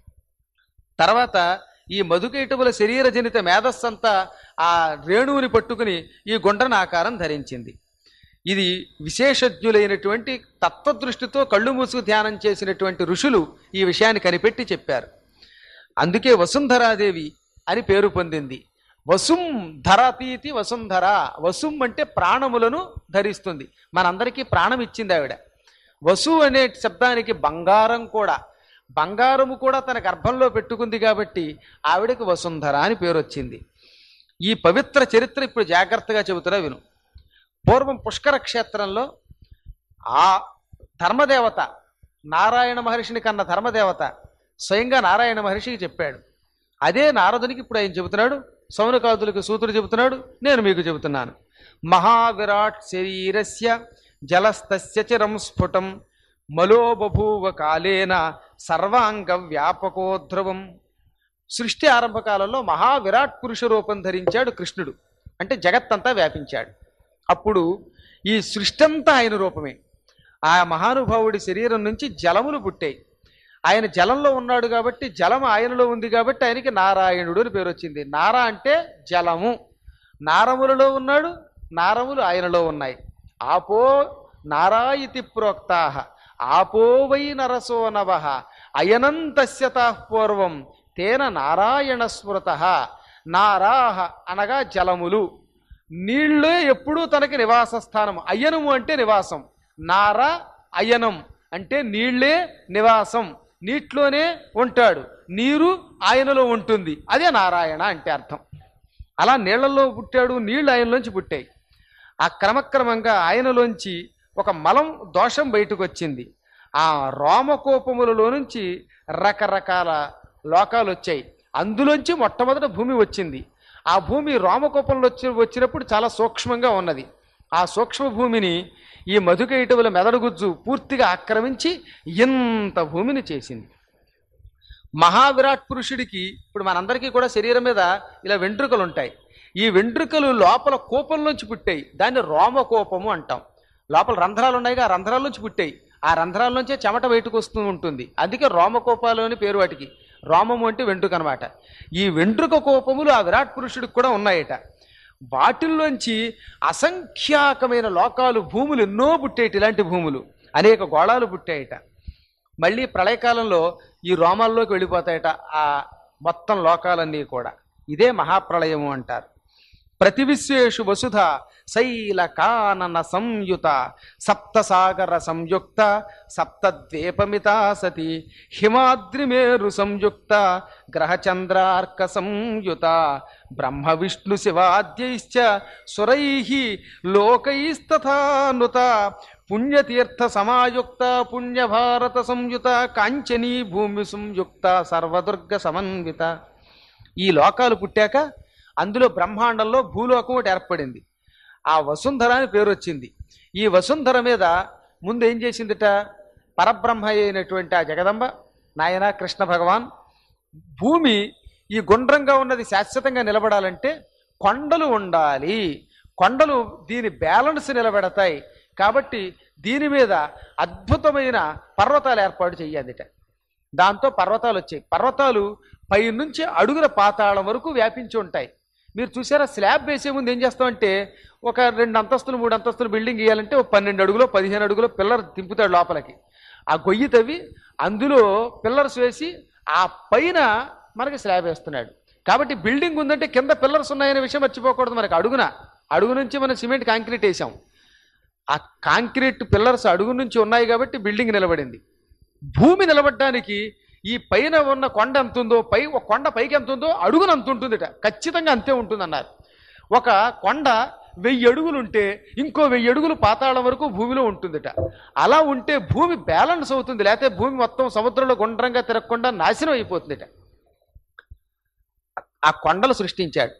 Speaker 3: తర్వాత ఈ మధుకైటముల శరీర జనిత మేధస్సంతా ఆ రేణువుని పట్టుకుని ఈ గుండ్రన ఆకారం ధరించింది ఇది విశేషజ్ఞులైనటువంటి తత్వదృష్టితో కళ్ళు మూసుకు ధ్యానం చేసినటువంటి ఋషులు ఈ విషయాన్ని కనిపెట్టి చెప్పారు అందుకే వసుంధరాదేవి అని పేరు పొందింది వసుం ధరతీతి వసుంధర వసుం అంటే ప్రాణములను ధరిస్తుంది మనందరికీ ప్రాణం ఇచ్చింది ఆవిడ వసు అనే శబ్దానికి బంగారం కూడా బంగారము కూడా తన గర్భంలో పెట్టుకుంది కాబట్టి ఆవిడకి వసుంధర అని పేరు వచ్చింది ఈ పవిత్ర చరిత్ర ఇప్పుడు జాగ్రత్తగా చెబుతున్నా విను పూర్వం పుష్కర క్షేత్రంలో ఆ ధర్మదేవత నారాయణ మహర్షిని కన్న ధర్మదేవత స్వయంగా నారాయణ మహర్షికి చెప్పాడు అదే నారదునికి ఇప్పుడు ఆయన చెబుతున్నాడు సౌనకాదులకు సూతుడు చెబుతున్నాడు నేను మీకు చెబుతున్నాను మహావిరాట్ శరీరస్య జలస్తస్య చిరం స్ఫుటం మలో బభూవ కాలేన సర్వాంగ వ్యాపకోధ్రువం సృష్టి ఆరంభ కాలంలో మహావిరాట్ పురుష రూపం ధరించాడు కృష్ణుడు అంటే జగత్తంతా వ్యాపించాడు అప్పుడు ఈ సృష్టి అంతా ఆయన రూపమే ఆ మహానుభావుడి శరీరం నుంచి జలములు పుట్టాయి ఆయన జలంలో ఉన్నాడు కాబట్టి జలం ఆయనలో ఉంది కాబట్టి ఆయనకి నారాయణుడు అని పేరు వచ్చింది నారా అంటే జలము నారములలో ఉన్నాడు నారములు ఆయనలో ఉన్నాయి ఆపో నారాయితి ప్రోక్తా ఆపో వై నరసో నవ అయనంతస్యత పూర్వం తేన నారాయణ స్మృత నారాహ అనగా జలములు నీళ్ళే ఎప్పుడూ తనకి నివాస స్థానం అయ్యనము అంటే నివాసం నార అయనం అంటే నీళ్ళే నివాసం నీటిలోనే ఉంటాడు నీరు ఆయనలో ఉంటుంది అదే నారాయణ అంటే అర్థం అలా నీళ్లలో పుట్టాడు నీళ్లు ఆయనలోంచి పుట్టాయి ఆ క్రమక్రమంగా ఆయనలోంచి ఒక మలం దోషం బయటకు వచ్చింది ఆ రోమకోపములలో నుంచి రకరకాల లోకాలు వచ్చాయి అందులోంచి మొట్టమొదట భూమి వచ్చింది ఆ భూమి రోమకోపంలో వచ్చి వచ్చినప్పుడు చాలా సూక్ష్మంగా ఉన్నది ఆ సూక్ష్మ భూమిని ఈ మధుకైటవుల మెదడుగుజ్జు పూర్తిగా ఆక్రమించి ఇంత భూమిని చేసింది మహావిరాట్ పురుషుడికి ఇప్పుడు మనందరికీ కూడా శరీరం మీద ఇలా వెంట్రుకలు ఉంటాయి ఈ వెంట్రుకలు లోపల కోపంలోంచి పుట్టాయి దాన్ని రోమకోపము అంటాం లోపల రంధ్రాలు ఉన్నాయిగా ఆ రంధ్రాల నుంచి పుట్టాయి ఆ రంధ్రాల నుంచే చెమట బయటకు వస్తూ ఉంటుంది అందుకే రోమకోపాలు అని పేరు వాటికి రోమము అంటే వెంట్రుక అనమాట ఈ వెంట్రుక కోపములు ఆ విరాట్ పురుషుడికి కూడా ఉన్నాయట వాటిల్లోంచి అసంఖ్యాకమైన లోకాలు భూములు ఎన్నో పుట్టేటి ఇలాంటి భూములు అనేక గోళాలు పుట్టాయట మళ్ళీ ప్రళయకాలంలో ఈ రోమాల్లోకి వెళ్ళిపోతాయట ఆ మొత్తం లోకాలన్నీ కూడా ఇదే మహాప్రళయము అంటారు ప్రతి విశ్వేషు వసుధ శైల కానన సంయుత సప్తసాగర సంయుక్త సప్తద్వీపమిత సతి హిమాద్రిమేరు సంయుక్త గ్రహచంద్రార్క సంయుత బ్రహ్మ విష్ణు శివాద్యైశ్చ సురై లోకైస్తథానుత పుణ్యతీర్థ సమాయుక్త పుణ్యభారత సంయుత కాంచనీ భూమి సంయుక్త సర్వదుర్గ సమన్విత ఈ లోకాలు పుట్టాక అందులో బ్రహ్మాండంలో భూలోకం ఒకటి ఏర్పడింది ఆ వసుంధర అని పేరు వచ్చింది ఈ వసుంధర మీద ముందు ఏం చేసిందిట పరబ్రహ్మ అయినటువంటి ఆ జగదంబ నాయన కృష్ణ భగవాన్ భూమి ఈ గుండ్రంగా ఉన్నది శాశ్వతంగా నిలబడాలంటే కొండలు ఉండాలి కొండలు దీని బ్యాలెన్స్ నిలబెడతాయి కాబట్టి దీని మీద అద్భుతమైన పర్వతాలు ఏర్పాటు చెయ్యాలిట దాంతో పర్వతాలు వచ్చాయి పర్వతాలు పై నుంచి అడుగుల పాతాళం వరకు వ్యాపించి ఉంటాయి మీరు చూసారా స్లాబ్ వేసే ముందు ఏం చేస్తామంటే ఒక రెండు అంతస్తులు మూడు అంతస్తులు బిల్డింగ్ ఇవ్వాలంటే ఒక పన్నెండు అడుగులో పదిహేను అడుగులో పిల్లర్ దింపుతాడు లోపలికి ఆ గొయ్యి తవ్వి అందులో పిల్లర్స్ వేసి ఆ పైన మనకి స్లాబ్ వేస్తున్నాడు కాబట్టి బిల్డింగ్ ఉందంటే కింద పిల్లర్స్ ఉన్నాయనే విషయం మర్చిపోకూడదు మనకి అడుగున అడుగు నుంచి మనం సిమెంట్ కాంక్రీట్ వేసాం ఆ కాంక్రీట్ పిల్లర్స్ అడుగు నుంచి ఉన్నాయి కాబట్టి బిల్డింగ్ నిలబడింది భూమి నిలబడడానికి ఈ పైన ఉన్న కొండ ఎంత ఉందో పై ఒక కొండ పైకి ఎంత ఉందో అడుగున అంత ఉంటుందిట ఖచ్చితంగా అంతే ఉంటుందన్నారు ఒక కొండ వెయ్యి అడుగులు ఉంటే ఇంకో వెయ్యి అడుగులు పాతాళం వరకు భూమిలో ఉంటుందిట అలా ఉంటే భూమి బ్యాలెన్స్ అవుతుంది లేకపోతే భూమి మొత్తం సముద్రంలో గుండ్రంగా తిరగకుండా నాశనం అయిపోతుందిట ఆ కొండలు సృష్టించాడు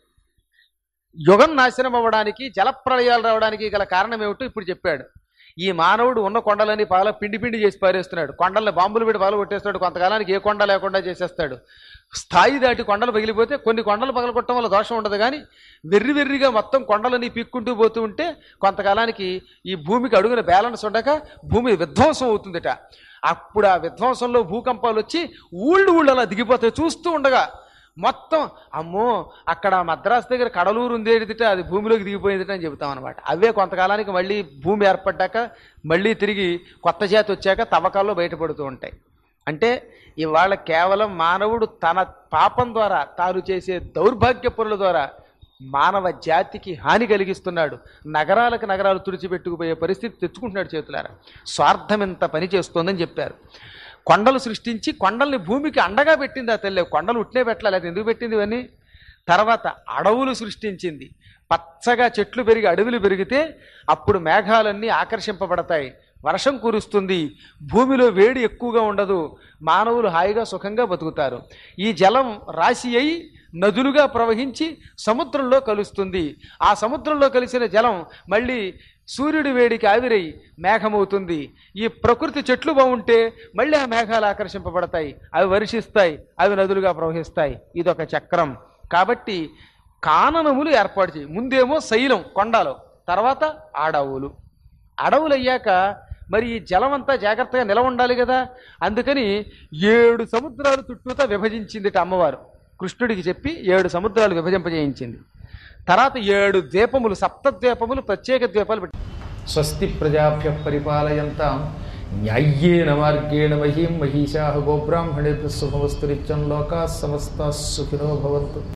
Speaker 3: యుగం నాశనం అవ్వడానికి జలప్రళయాలు రావడానికి గల కారణం ఏమిటో ఇప్పుడు చెప్పాడు ఈ మానవుడు ఉన్న కొండలని పాల పిండి పిండి చేసి పారేస్తున్నాడు కొండల్ని బాంబులు పెట్టి పాలు కొట్టేస్తాడు కొంతకాలానికి ఏ కొండ లేకుండా చేసేస్తాడు స్థాయి దాటి కొండలు పగిలిపోతే కొన్ని కొండలు పగలగొట్టడం వల్ల దోషం ఉండదు కానీ వెర్రి వెర్రిగా మొత్తం కొండలని పీక్కుంటూ పోతూ ఉంటే కొంతకాలానికి ఈ భూమికి అడుగున బ్యాలెన్స్ ఉండక భూమి విధ్వంసం అవుతుందిట అప్పుడు ఆ విధ్వంసంలో భూకంపాలు వచ్చి ఊళ్ళు ఊళ్ళు అలా దిగిపోతాయి చూస్తూ ఉండగా మొత్తం అమ్మో అక్కడ మద్రాసు దగ్గర కడలూరు ఉండేదిట అది భూమిలోకి దిగిపోయిందిట అని చెబుతాం అనమాట అవే కొంతకాలానికి మళ్ళీ భూమి ఏర్పడ్డాక మళ్ళీ తిరిగి కొత్త జాతి వచ్చాక తవ్వకాల్లో బయటపడుతూ ఉంటాయి అంటే ఇవాళ కేవలం మానవుడు తన పాపం ద్వారా తాను చేసే దౌర్భాగ్య పనుల ద్వారా మానవ జాతికి హాని కలిగిస్తున్నాడు నగరాలకు నగరాలు తుడిచిపెట్టుకుపోయే పరిస్థితి తెచ్చుకుంటున్నాడు చేతులారా స్వార్థం ఎంత పని చేస్తోందని చెప్పారు కొండలు సృష్టించి కొండల్ని భూమికి అండగా పెట్టింది ఆ తల్లి కొండలు ఉట్నే పెట్టాలి అది ఎందుకు పెట్టింది ఇవన్నీ తర్వాత అడవులు సృష్టించింది పచ్చగా చెట్లు పెరిగి అడవులు పెరిగితే అప్పుడు మేఘాలన్నీ ఆకర్షింపబడతాయి వర్షం కురుస్తుంది భూమిలో వేడి ఎక్కువగా ఉండదు మానవులు హాయిగా సుఖంగా బతుకుతారు ఈ జలం రాశి అయి నదులుగా ప్రవహించి సముద్రంలో కలుస్తుంది ఆ సముద్రంలో కలిసిన జలం మళ్ళీ సూర్యుడి వేడికి ఆవిరై మేఘమవుతుంది ఈ ప్రకృతి చెట్లు బాగుంటే మళ్ళీ ఆ మేఘాలు ఆకర్షింపబడతాయి అవి వర్షిస్తాయి అవి నదులుగా ప్రవహిస్తాయి ఇదొక చక్రం కాబట్టి కాననములు ఏర్పాటు చేయి ముందేమో శైలం కొండలు తర్వాత అడవులు అడవులు అయ్యాక మరి ఈ జలం అంతా జాగ్రత్తగా నిలవ ఉండాలి కదా అందుకని ఏడు సముద్రాలు చుట్టూతా విభజించింది అమ్మవారు కృష్ణుడికి చెప్పి ఏడు సముద్రాలు విభజింపజేయించింది తర్వాత ఏడు ద్వీపములు సప్త ద్వీపములు ప్రత్యేక ద్వీపాలు పెట్టి
Speaker 1: స్వస్తి ప్రజాభ్య పరిపాలయంతాం న్యాయ్యేన మార్గేణ మహీం మహిషా గోబ్రాహ్మణేభ్య శుభమస్తు నిత్యం లోకా సమస్త సుఖినో భవంతు